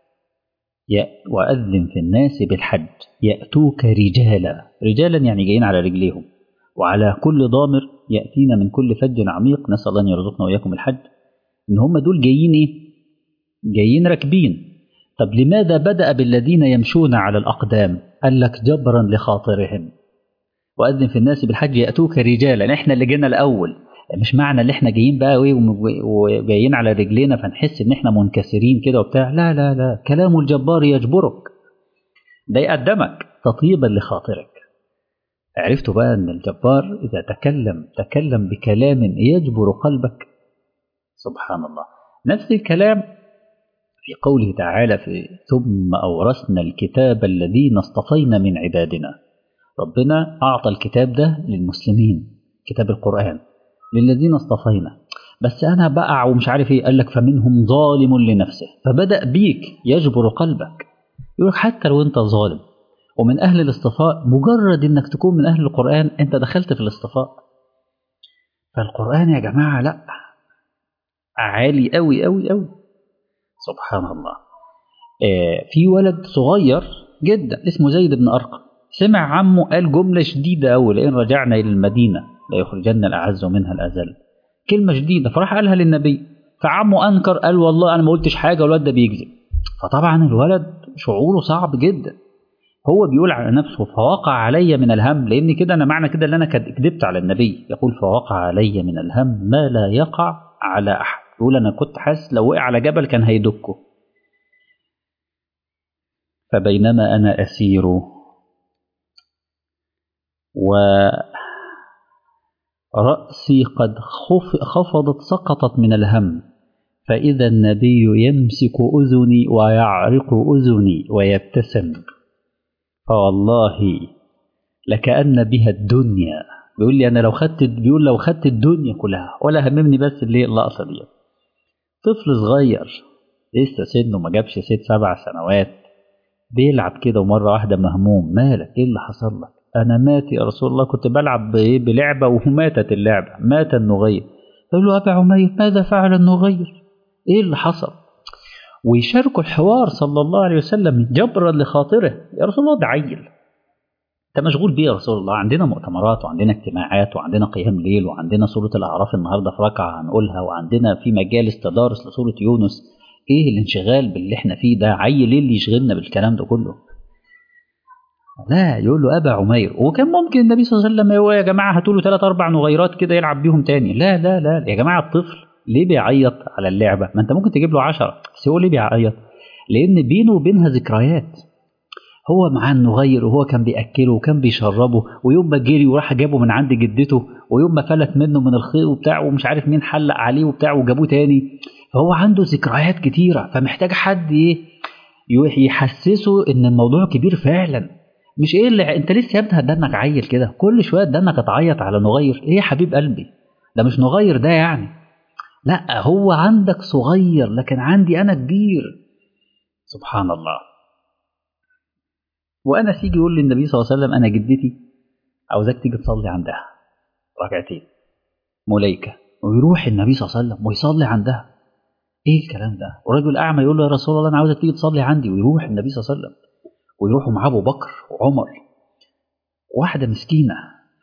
وأذن في الناس بالحج يأتوك رجالا رجالا يعني جايين على رجليهم وعلى كل ضامر يأتينا من كل فج عميق نسأل الله أن يرزقنا وإياكم الحج إن هم دول جايين إيه؟ جايين راكبين طب لماذا بدأ بالذين يمشون على الأقدام قال لك جبرا لخاطرهم وأذن في الناس بالحج يأتوك رجالا إحنا اللي جينا الأول مش معنى اللي احنا جايين بقى وجايين على رجلينا فنحس ان احنا منكسرين كده وبتاع لا لا لا كلام الجبار يجبرك ده يقدمك تطيبا لخاطرك عرفتوا بقى ان الجبار اذا تكلم تكلم بكلام يجبر قلبك سبحان الله نفس الكلام في قوله تعالى في ثم اورثنا الكتاب الذين اصطفينا من عبادنا ربنا اعطى الكتاب ده للمسلمين كتاب القران للذين اصطفينا بس انا بقع ومش عارف ايه قال لك فمنهم ظالم لنفسه فبدا بيك يجبر قلبك يقول حتى لو انت ظالم ومن اهل الاصطفاء مجرد انك تكون من اهل القران انت دخلت في الاصطفاء فالقران يا جماعه لا عالي قوي قوي قوي سبحان الله آه في ولد صغير جدا اسمه زيد بن ارقم سمع عمه قال جمله شديده قوي لئن رجعنا الى المدينه ليخرجن الأعز منها الأذل كلمة شديدة فراح قالها للنبي فعمه أنكر قال والله أنا ما قلتش حاجة والواد ده بيكذب فطبعا الولد شعوره صعب جدا هو بيقول على نفسه فوقع علي من الهم لان كده انا معنى كده ان انا كذبت على النبي يقول فوقع علي من الهم ما لا يقع على احد يقول انا كنت حاسس لو وقع على جبل كان هيدكه فبينما انا اسير ورأسي قد خفضت سقطت من الهم فإذا النبي يمسك أذني ويعرق أذني ويبتسم فوالله لكأن بها الدنيا بيقول لي أنا لو خدت بيقول لو خدت الدنيا كلها ولا هممني بس اللي اللقطة دي طفل صغير لسه سنه ما جابش ست سبع سنوات بيلعب كده ومرة واحدة مهموم مالك ايه اللي حصل لك انا مات يا رسول الله كنت بلعب بلعبة وماتت اللعبة مات النغير يقول له ابا عمير ماذا فعل النغير ايه اللي حصل ويشاركوا الحوار صلى الله عليه وسلم جبرا لخاطره يا رسول الله ده عيل انت مشغول بيه يا رسول الله عندنا مؤتمرات وعندنا اجتماعات وعندنا قيام ليل وعندنا سورة الأعراف النهاردة في ركعة هنقولها وعندنا في مجالس تدارس لسورة يونس ايه الانشغال باللي احنا فيه ده عيل ايه اللي يشغلنا بالكلام ده كله لا يقول له ابا عمير وكان ممكن النبي صلى الله عليه وسلم يقول يا جماعه هاتوا له ثلاث اربع نغيرات كده يلعب بيهم تاني لا لا لا يا جماعه الطفل ليه بيعيط على اللعبه ما انت ممكن تجيب له عشرة بس هو ليه بيعيط لان بينه وبينها ذكريات هو معاه النغير وهو كان بياكله وكان بيشربه ويوم ما جري وراح جابه من عند جدته ويوم ما فلت منه من الخيط وبتاع ومش عارف مين حلق عليه وبتاع وجابوه تاني فهو عنده ذكريات كتيره فمحتاج حد ايه يحسسه ان الموضوع كبير فعلا مش ايه اللي انت لسه يا ابني هتدنك عيل كده كل شويه تدنك تعيط على نغير ايه يا حبيب قلبي ده مش نغير ده يعني لا هو عندك صغير لكن عندي انا كبير سبحان الله وانس يجي يقول للنبي صلى الله عليه وسلم انا جدتي عاوزاك تيجي تصلي عندها ركعتين ملائكه ويروح النبي صلى الله عليه وسلم ويصلي عندها ايه الكلام ده والرجل اعمى يقول له يا رسول الله انا عاوزك تيجي تصلي عندي ويروح النبي صلى الله عليه وسلم ويروحوا معاه ابو بكر وعمر واحده مسكينه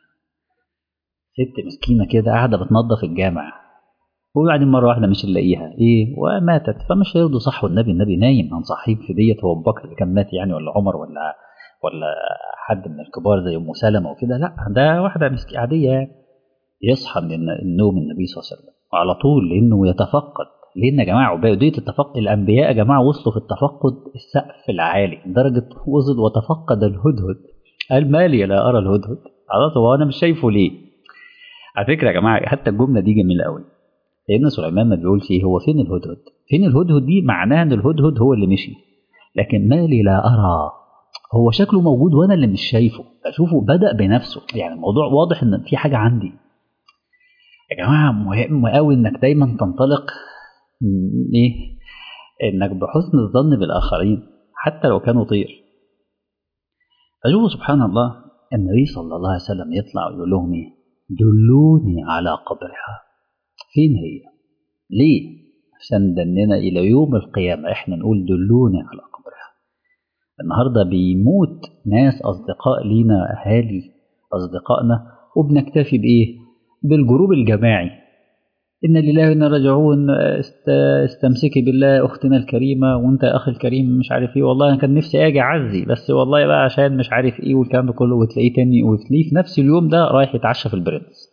ست مسكينه كده قاعده بتنظف الجامع وبعدين مره واحده مش نلاقيها ايه وماتت فمش هيرضوا صحوا النبي النبي نايم هنصحيه في ديت هو ابو بكر اللي كان مات يعني ولا عمر ولا ولا حد من الكبار زي ام سلمه وكده لا ده واحده مسكينه عاديه يعني يصحى من النوم النبي صلى الله عليه وسلم على طول لانه يتفقد لان يا جماعه عبوديه التفقد الانبياء يا جماعه وصلوا في التفقد السقف العالي لدرجه وصل وتفقد الهدهد قال مالي لا ارى الهدهد خلاص هو انا مش شايفه ليه على فكره يا جماعه حتى الجمله دي جميله قوي سيدنا سليمان ما بيقولش ايه هو فين الهدهد فين الهدهد دي معناها ان الهدهد هو اللي مشي لكن مالي لا ارى هو شكله موجود وانا اللي مش شايفه اشوفه بدا بنفسه يعني الموضوع واضح ان في حاجه عندي يا جماعه مهم قوي انك دايما تنطلق ايه انك بحسن الظن بالاخرين حتى لو كانوا طير فشوفوا سبحان الله النبي صلى الله عليه وسلم يطلع ويقول لهم ايه دلوني على قبرها فين هي ليه عشان دننا الى يوم القيامه احنا نقول دلوني على قبرها النهارده بيموت ناس اصدقاء لينا اهالي اصدقائنا وبنكتفي بايه بالجروب الجماعي إن لله وإنا راجعون استمسكي بالله أختنا الكريمة وأنت يا أخي الكريم مش عارف إيه والله أنا كان نفسي أجي أعزي بس والله بقى عشان مش عارف إيه والكلام ده كله وتلاقيه تاني وتلاقيه في نفس اليوم ده رايح يتعشى في البرنس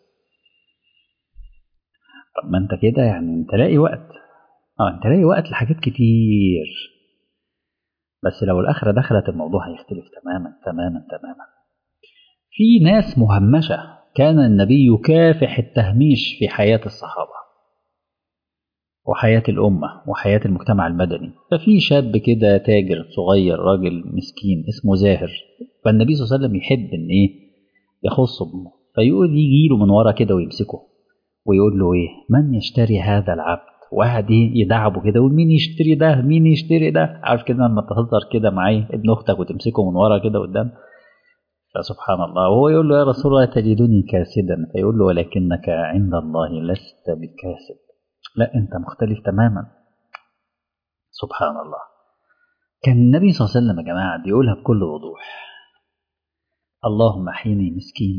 طب ما أنت كده يعني أنت لاقي وقت أه أنت لاقي وقت لحاجات كتير بس لو الآخرة دخلت الموضوع هيختلف تماما تماما تماما في ناس مهمشة كان النبي يكافح التهميش في حياة الصحابة وحياة الأمة وحياة المجتمع المدني ففي شاب كده تاجر صغير راجل مسكين اسمه زاهر فالنبي صلى الله عليه وسلم يحب إن إيه يخصه بمه فيقول يجي له من ورا كده ويمسكه ويقول له إيه من يشتري هذا العبد واحد ايه يدعبه كده يقول مين يشتري ده مين يشتري ده عارف كده لما تهزر كده معاه ابن اختك وتمسكه من ورا كده قدام فسبحان الله وهو يقول له يا رسول الله تجدني كاسدا فيقول له ولكنك عند الله لست بكاسد لا انت مختلف تماما سبحان الله كان النبي صلى الله عليه وسلم يا جماعه بيقولها بكل وضوح اللهم احيني مسكينه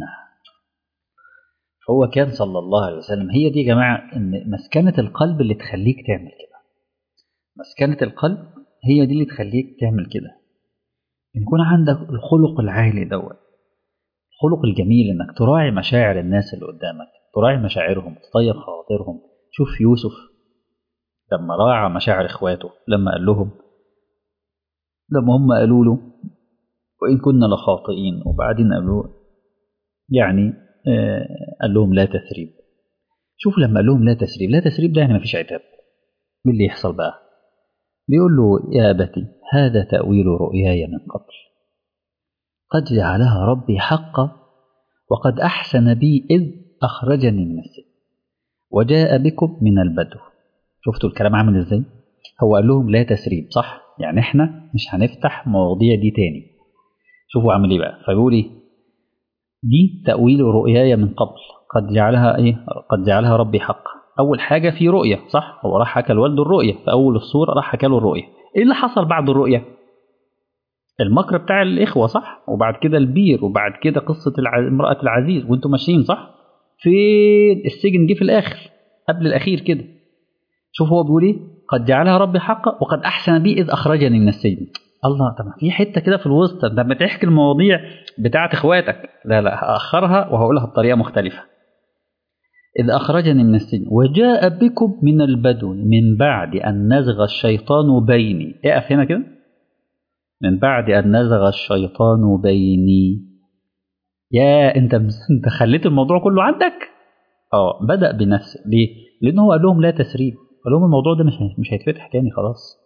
هو كان صلى الله عليه وسلم هي دي يا جماعه ان مسكنه القلب اللي تخليك تعمل كده مسكنه القلب هي دي اللي تخليك تعمل كده ان يكون عندك الخلق العالي دوت الخلق الجميل انك تراعي مشاعر الناس اللي قدامك تراعي مشاعرهم تطيب خواطرهم شوف يوسف لما راعى مشاعر اخواته لما قال لهم لما هم قالوا له وان كنا لخاطئين وبعدين قالوا يعني آه قال لهم لا تثريب شوف لما قال لهم لا تثريب لا تثريب ده يعني مفيش عتاب مين اللي يحصل بقى بيقول له يا أبتي هذا تأويل رؤياي من قبل قد جعلها ربي حقا وقد أحسن بي إذ أخرجني من السجن وجاء بكم من البدو شفتوا الكلام عامل إزاي هو قال لهم لا تسريب صح يعني إحنا مش هنفتح مواضيع دي تاني شوفوا عامل إيه بقى فبيقول إيه دي تأويل رؤياي من قبل قد جعلها إيه قد جعلها ربي حقا أول حاجة في رؤية صح هو راح حكى لوالده الرؤية في أول الصورة راح حكى له الرؤية إيه اللي حصل بعد الرؤية المكر بتاع الإخوة صح وبعد كده البير وبعد كده قصة الع... امرأة العزيز وانتم ماشيين صح في السجن جه في الآخر قبل الأخير كده شوف هو بيقول إيه قد جعلها ربي حقا وقد أحسن بي إذ أخرجني من السجن الله طب في حتة كده في الوسط لما تحكي المواضيع بتاعت إخواتك لا لا هأخرها وهقولها بطريقة مختلفة إذ أخرجني من السجن وجاء بكم من البدو من بعد أن نزغ الشيطان بيني اقف هنا كده من بعد أن نزغ الشيطان بيني يا أنت أنت خليت الموضوع كله عندك اه بدأ بنفسه ليه؟ لأنه هو قال لهم لا تسريب قال لهم الموضوع ده مش مش هيتفتح تاني خلاص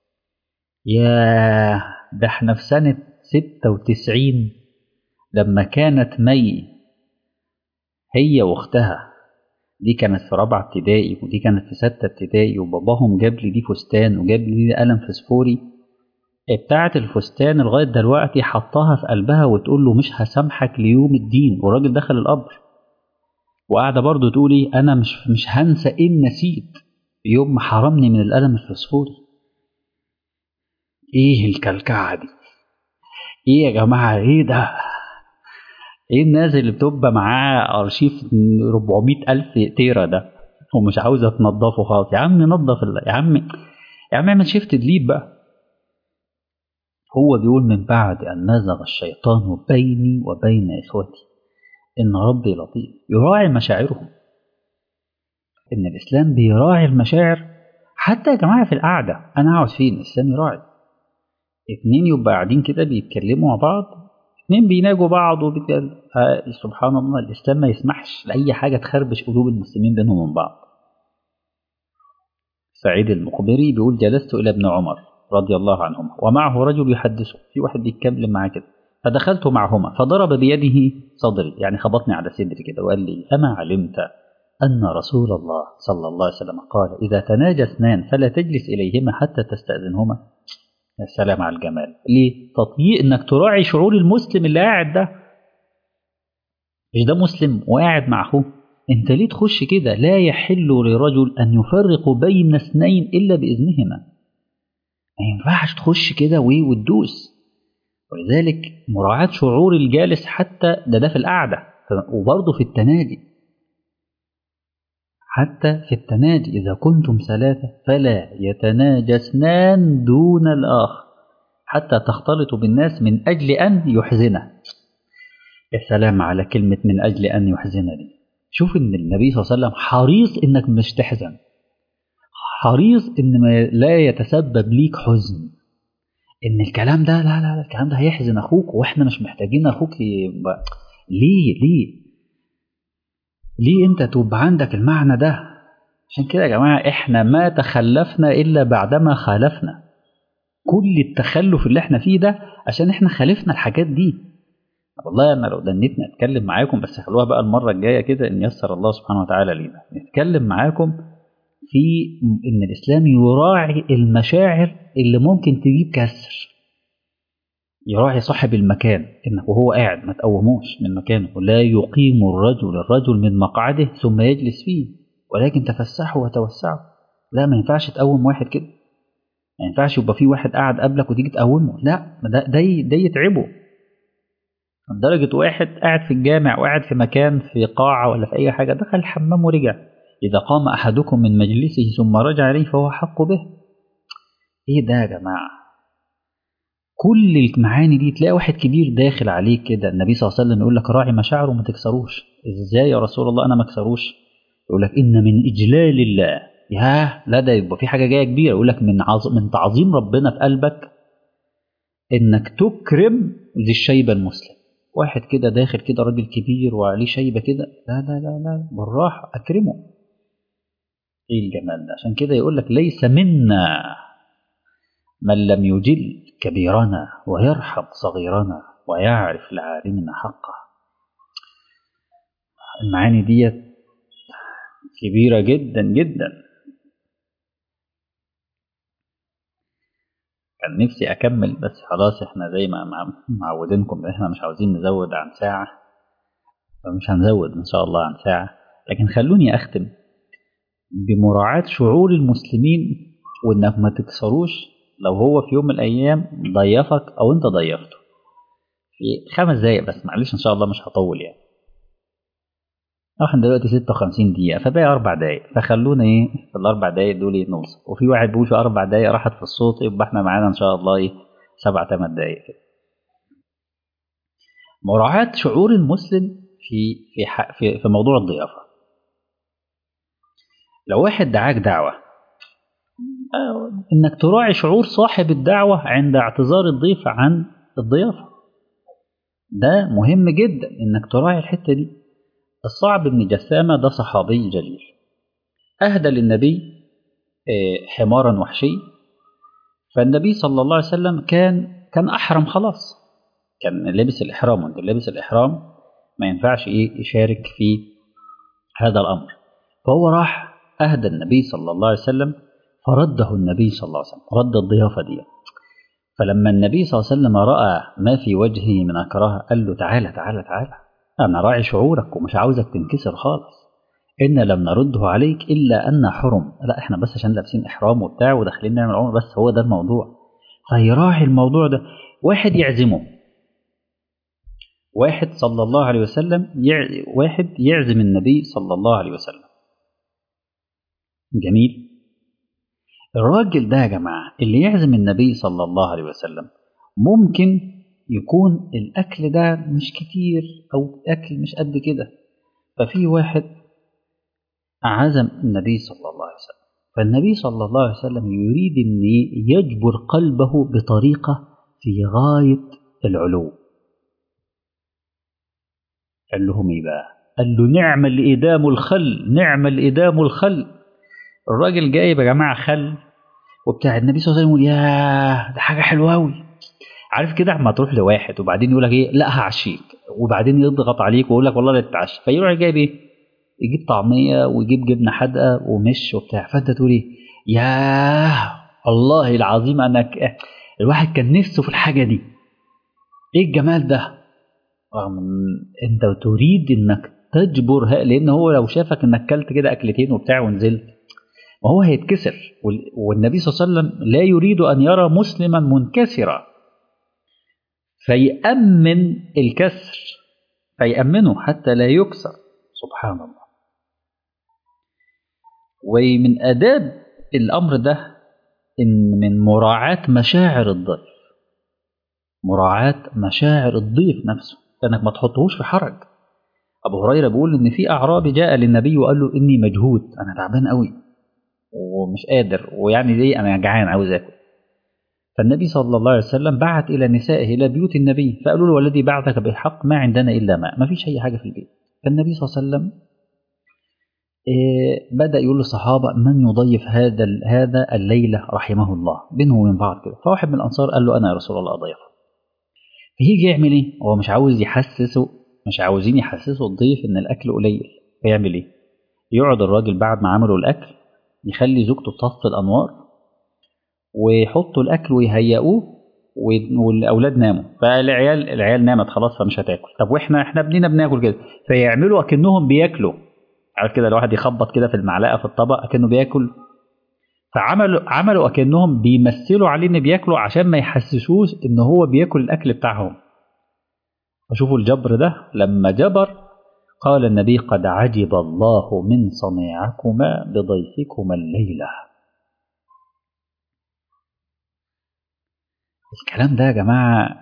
يا ده احنا في سنة 96 لما كانت مي هي واختها دي كانت في رابعة ابتدائي ودي كانت في ستة ابتدائي وباباهم جاب لي دي فستان وجاب لي دي قلم فسفوري بتاعة الفستان لغاية دلوقتي حطها في قلبها وتقول له مش هسامحك ليوم الدين والراجل دخل القبر وقاعدة برضه تقول ايه أنا مش مش هنسى إن نسيت يوم ما حرمني من القلم الفسفوري إيه الكلكعة دي؟ إيه يا جماعة إيه ده؟ ايه الناس اللي بتبقى معاه ارشيف 400 الف تيرا ده ومش عاوزه تنضفه خالص يا عم نضف يا عم يا عم اعمل شيفت ديليت بقى هو بيقول من بعد ان نزغ الشيطان بيني وبين اخوتي ان ربي لطيف يراعي مشاعرهم ان الاسلام بيراعي المشاعر حتى يا جماعه في القعده انا اقعد فين الاسلام يراعي اتنين يبقى قاعدين كده بيتكلموا مع بعض اتنين بيناجوا بعض وبيتكلم آه سبحان الله الاسلام ما يسمحش لاي حاجه تخربش قلوب المسلمين بينهم وبين بعض سعيد المقبري بيقول جلست الى ابن عمر رضي الله عنهما ومعه رجل يحدثه في واحد بيتكلم معاه كده فدخلت معهما فضرب بيده صدري يعني خبطني على صدري كده وقال لي اما علمت ان رسول الله صلى الله عليه وسلم قال اذا تناجى اثنان فلا تجلس اليهما حتى تستاذنهما يا سلام على الجمال ليه تطييق انك تراعي شعور المسلم اللي قاعد ده مش ده مسلم وقاعد مع اخوه انت ليه تخش كده لا يحل لرجل ان يفرق بين اثنين الا باذنهما ما ينفعش تخش كده وتدوس ولذلك مراعاة شعور الجالس حتى ده ده في القعدة وبرضه في التنادي حتى في التناجي إذا كنتم ثلاثة فلا يتناجى اثنان دون الآخر حتى تختلطوا بالناس من أجل أن يحزنه يا سلام على كلمة من أجل أن يحزن دي شوف إن النبي صلى الله عليه وسلم حريص إنك مش تحزن حريص إن ما لا يتسبب ليك حزن إن الكلام ده لا لا الكلام ده هيحزن أخوك وإحنا مش محتاجين أخوك يبقى ليه ليه ليه انت تبقى عندك المعنى ده عشان كده يا جماعة احنا ما تخلفنا الا بعدما خالفنا كل التخلف اللي احنا فيه ده عشان احنا خالفنا الحاجات دي والله انا لو دنيتني اتكلم معاكم بس خلوها بقى المرة الجاية كده ان يسر الله سبحانه وتعالى لينا نتكلم معاكم في ان الاسلام يراعي المشاعر اللي ممكن تجيب كسر يراعي صاحب المكان انه وهو قاعد ما تقوموش من مكانه لا يقيم الرجل الرجل من مقعده ثم يجلس فيه ولكن تفسحوا وتوسعوا لا ما ينفعش تقوم واحد كده ما ينفعش يبقى في واحد قاعد قبلك وتيجي تقومه لا ده ده, ده يتعبه لدرجة واحد قاعد في الجامع وقاعد في مكان في قاعة ولا في أي حاجة دخل الحمام ورجع إذا قام أحدكم من مجلسه ثم رجع إليه فهو حق به إيه ده يا جماعة كل المعاني دي تلاقي واحد كبير داخل عليك كده النبي صلى الله عليه وسلم يقول لك راعي مشاعره وما تكسروش ازاي يا رسول الله انا ما اكسروش يقول لك ان من اجلال الله ياه لا ده يبقى في حاجه جايه كبيره يقول لك من عظ... من تعظيم ربنا في قلبك انك تكرم ذي الشيبه المسلم واحد كده داخل كده راجل كبير وعليه شيبه كده لا لا لا لا بالراحه اكرمه ايه الجمال ده عشان كده يقول لك ليس منا من لم يجل كبيرنا ويرحم صغيرنا ويعرف لعالمنا حقه المعاني ديت كبيرة جدا جدا كان نفسي أكمل بس خلاص احنا زي ما معودينكم احنا مش عاوزين نزود عن ساعة فمش هنزود إن شاء الله عن ساعة لكن خلوني أختم بمراعاة شعور المسلمين وإنك ما تكسروش لو هو في يوم من الأيام ضيفك أو أنت ضيفته في خمس دقايق بس معلش إن شاء الله مش هطول يعني احنا دلوقتي 56 دقيقة فباقي أربع دقايق فخلونا إيه في الأربع دقايق دول نوصل وفي واحد بيقول في أربع دقايق راحت في الصوت يبقى إحنا معانا إن شاء الله إيه سبع ثمان دقايق كده. مراعاة شعور المسلم في في في, في موضوع الضيافة. لو واحد دعاك دعوة إنك تراعي شعور صاحب الدعوة عند اعتذار الضيف عن الضيافة. ده مهم جدا إنك تراعي الحتة دي. الصعب بن جسامة ده صحابي جليل أهدى للنبي حمارا وحشي فالنبي صلى الله عليه وسلم كان كان أحرم خلاص كان لابس الإحرام وانت لابس الإحرام ما ينفعش إيه يشارك في هذا الأمر فهو راح أهدى النبي صلى الله عليه وسلم فرده النبي صلى الله عليه وسلم رد الضيافة دي فلما النبي صلى الله عليه وسلم رأى ما في وجهه من أكراه قال له تعالى تعالى تعالى أنا راعي شعورك ومش عاوزك تنكسر خالص إن لم نرده عليك إلا أن حرم لا إحنا بس عشان لابسين إحرام وبتاع وداخلين نعمل عمر بس هو ده الموضوع فيراعي الموضوع ده واحد يعزمه واحد صلى الله عليه وسلم يع... واحد يعزم النبي صلى الله عليه وسلم جميل الراجل ده يا جماعة اللي يعزم النبي صلى الله عليه وسلم ممكن يكون الأكل ده مش كتير أو الأكل مش قد كده ففي واحد عزم النبي صلى الله عليه وسلم فالنبي صلى الله عليه وسلم يريد أن يجبر قلبه بطريقة في غاية العلو قال لهم إيه بقى قال له نعم الإدام الخل نعم الإدام الخل الراجل جايب يا جماعة خل وبتاع النبي صلى الله عليه وسلم يقول ياه ده حاجة حلوة أوي عارف كده اما تروح لواحد وبعدين يقول لك ايه لا هعشيك وبعدين يضغط عليك ويقول لك والله لا تتعشى فيروح جايب ايه يجيب طعميه ويجيب جبنه حادقه ومش وبتاع فانت تقول ايه ياه الله العظيم انا الواحد كان نفسه في الحاجه دي ايه الجمال ده رغم انت تريد انك تجبر لان هو لو شافك انك كلت كده اكلتين وبتاع ونزلت ما هو هيتكسر والنبي صلى الله عليه وسلم لا يريد ان يرى مسلما منكسرا فيأمن الكسر فيأمنه حتى لا يكسر سبحان الله ومن آداب الأمر ده إن من مراعاة مشاعر الضيف مراعاة مشاعر الضيف نفسه لأنك ما تحطهوش في حرج أبو هريرة بيقول إن في أعرابي جاء للنبي وقال له إني مجهود أنا تعبان قوي ومش قادر ويعني ليه أنا جعان عاوز آكل فالنبي صلى الله عليه وسلم بعت إلى نسائه إلى بيوت النبي فقالوا له والذي بعثك بالحق ما عندنا إلا ماء ما فيش أي حاجة في البيت فالنبي صلى الله عليه وسلم إيه بدأ يقول للصحابة من يضيف هذا هذا الليلة رحمه الله بينهم وبين بعض كده فواحد من الأنصار قال له أنا يا رسول الله أضيفه فيجي يعمل إيه؟ هو مش عاوز يحسسه مش عاوزين يحسسوا الضيف إن الأكل قليل فيعمل إيه؟ يقعد الراجل بعد ما عملوا الأكل يخلي زوجته تطفي الأنوار ويحطوا الاكل ويهيئوه والاولاد ناموا فالعيال العيال نامت خلاص فمش هتاكل طب واحنا احنا ابننا بناكل كده فيعملوا اكنهم بياكلوا عارف كده الواحد يخبط كده في المعلقه في الطبق اكنه بياكل فعملوا عملوا اكنهم بيمثلوا عليه ان بياكلوا عشان ما يحسسوش ان هو بياكل الاكل بتاعهم فشوفوا الجبر ده لما جبر قال النبي قد عجب الله من صنيعكما بضيفكما الليله الكلام ده يا جماعة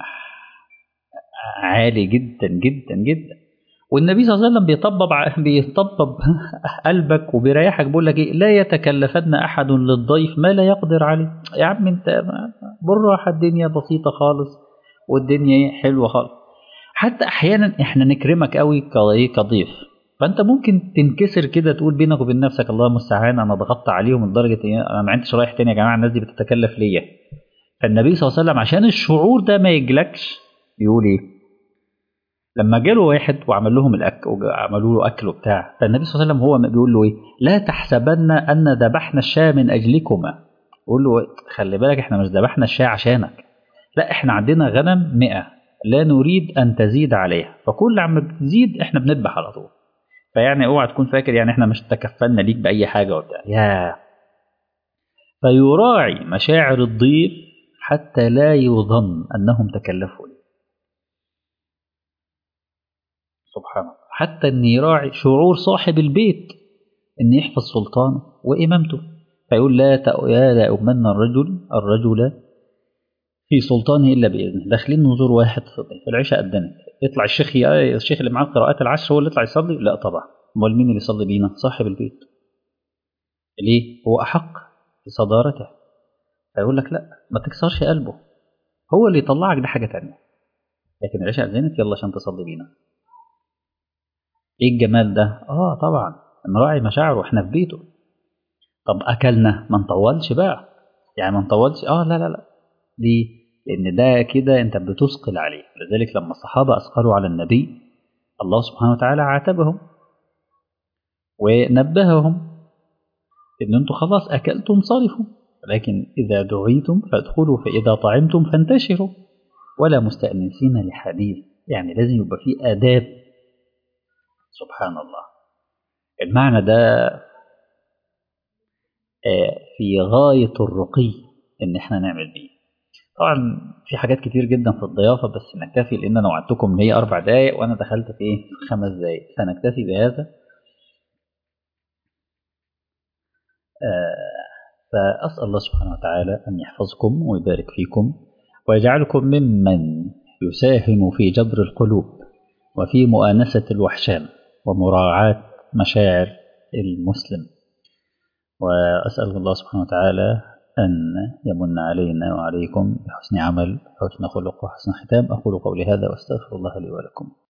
عالي جدا جدا جدا والنبي صلى الله عليه وسلم بيطبب ع- بيطبب قلبك وبيريحك بيقول لك ايه لا يتكلفن احد للضيف ما لا يقدر عليه يا عم انت ما- بالراحه الدنيا بسيطه خالص والدنيا ايه حلوه خالص حتى احيانا احنا نكرمك قوي كايه كضيف فانت ممكن تنكسر كده تقول بينك وبين نفسك الله المستعان انا ضغطت عليهم لدرجه ايه انا ما عنديش رايح تاني يا جماعه الناس دي بتتكلف ليا فالنبي صلى الله عليه وسلم عشان الشعور ده ما يجلكش يقول ايه لما جاله واحد وعمل لهم الاكل وعملوا له اكل وبتاع فالنبي صلى الله عليه وسلم هو بيقول له ايه لا تحسبن ان ذبحنا الشاة من اجلكما يقول له خلي بالك احنا مش ذبحنا الشاة عشانك لا احنا عندنا غنم مئة لا نريد ان تزيد عليها فكل عم بتزيد احنا بنذبح على طول فيعني اوعى تكون فاكر يعني احنا مش تكفلنا ليك باي حاجه وبتاع يا فيراعي مشاعر الضيف حتى لا يظن انهم تكلفوا لي سبحان الله حتى ان يراعي شعور صاحب البيت ان يحفظ سلطانه وامامته فيقول لا تأ- يا لا أؤمن الرجل الرجل في سلطانه الا باذنه داخلين نزور واحد في الضيف العشاء أدنت يطلع الشيخ ي- الشيخ اللي معاه قراءات العشر هو اللي يطلع يصلي لا طبعا امال مين اللي يصلي بينا صاحب البيت ليه هو احق بصدارته فيقول لك لا ما تكسرش قلبه هو اللي يطلعك ده حاجه تانية لكن العشاء أذنت يلا عشان تصلي بينا ايه الجمال ده اه طبعا نراعي مشاعره واحنا في بيته طب اكلنا ما نطولش بقى يعني ما نطولش اه لا لا لا ليه لان ده كده انت بتثقل عليه لذلك لما الصحابه اثقلوا على النبي الله سبحانه وتعالى عاتبهم ونبههم ان انتم خلاص اكلتم صرفوا لكن اذا دعيتم فادخلوا فاذا طعمتم فانتشروا ولا مستأنسين لحديث يعني لازم يبقى في آداب سبحان الله المعنى ده آه، في غاية الرقي إن إحنا نعمل بيه طبعا في حاجات كتير جدا في الضيافة بس نكتفي لأن أنا وعدتكم إن هي أربع دقايق وأنا دخلت في إيه في خمس دقايق فنكتفي بهذا آه، فأسأل الله سبحانه وتعالى أن يحفظكم ويبارك فيكم ويجعلكم ممن يساهم في جبر القلوب وفي مؤانسة الوحشان ومراعاة مشاعر المسلم وأسأل الله سبحانه وتعالى أن يمن علينا وعليكم بحسن عمل حسن خلق وحسن ختام أقول قولي هذا وأستغفر الله لي ولكم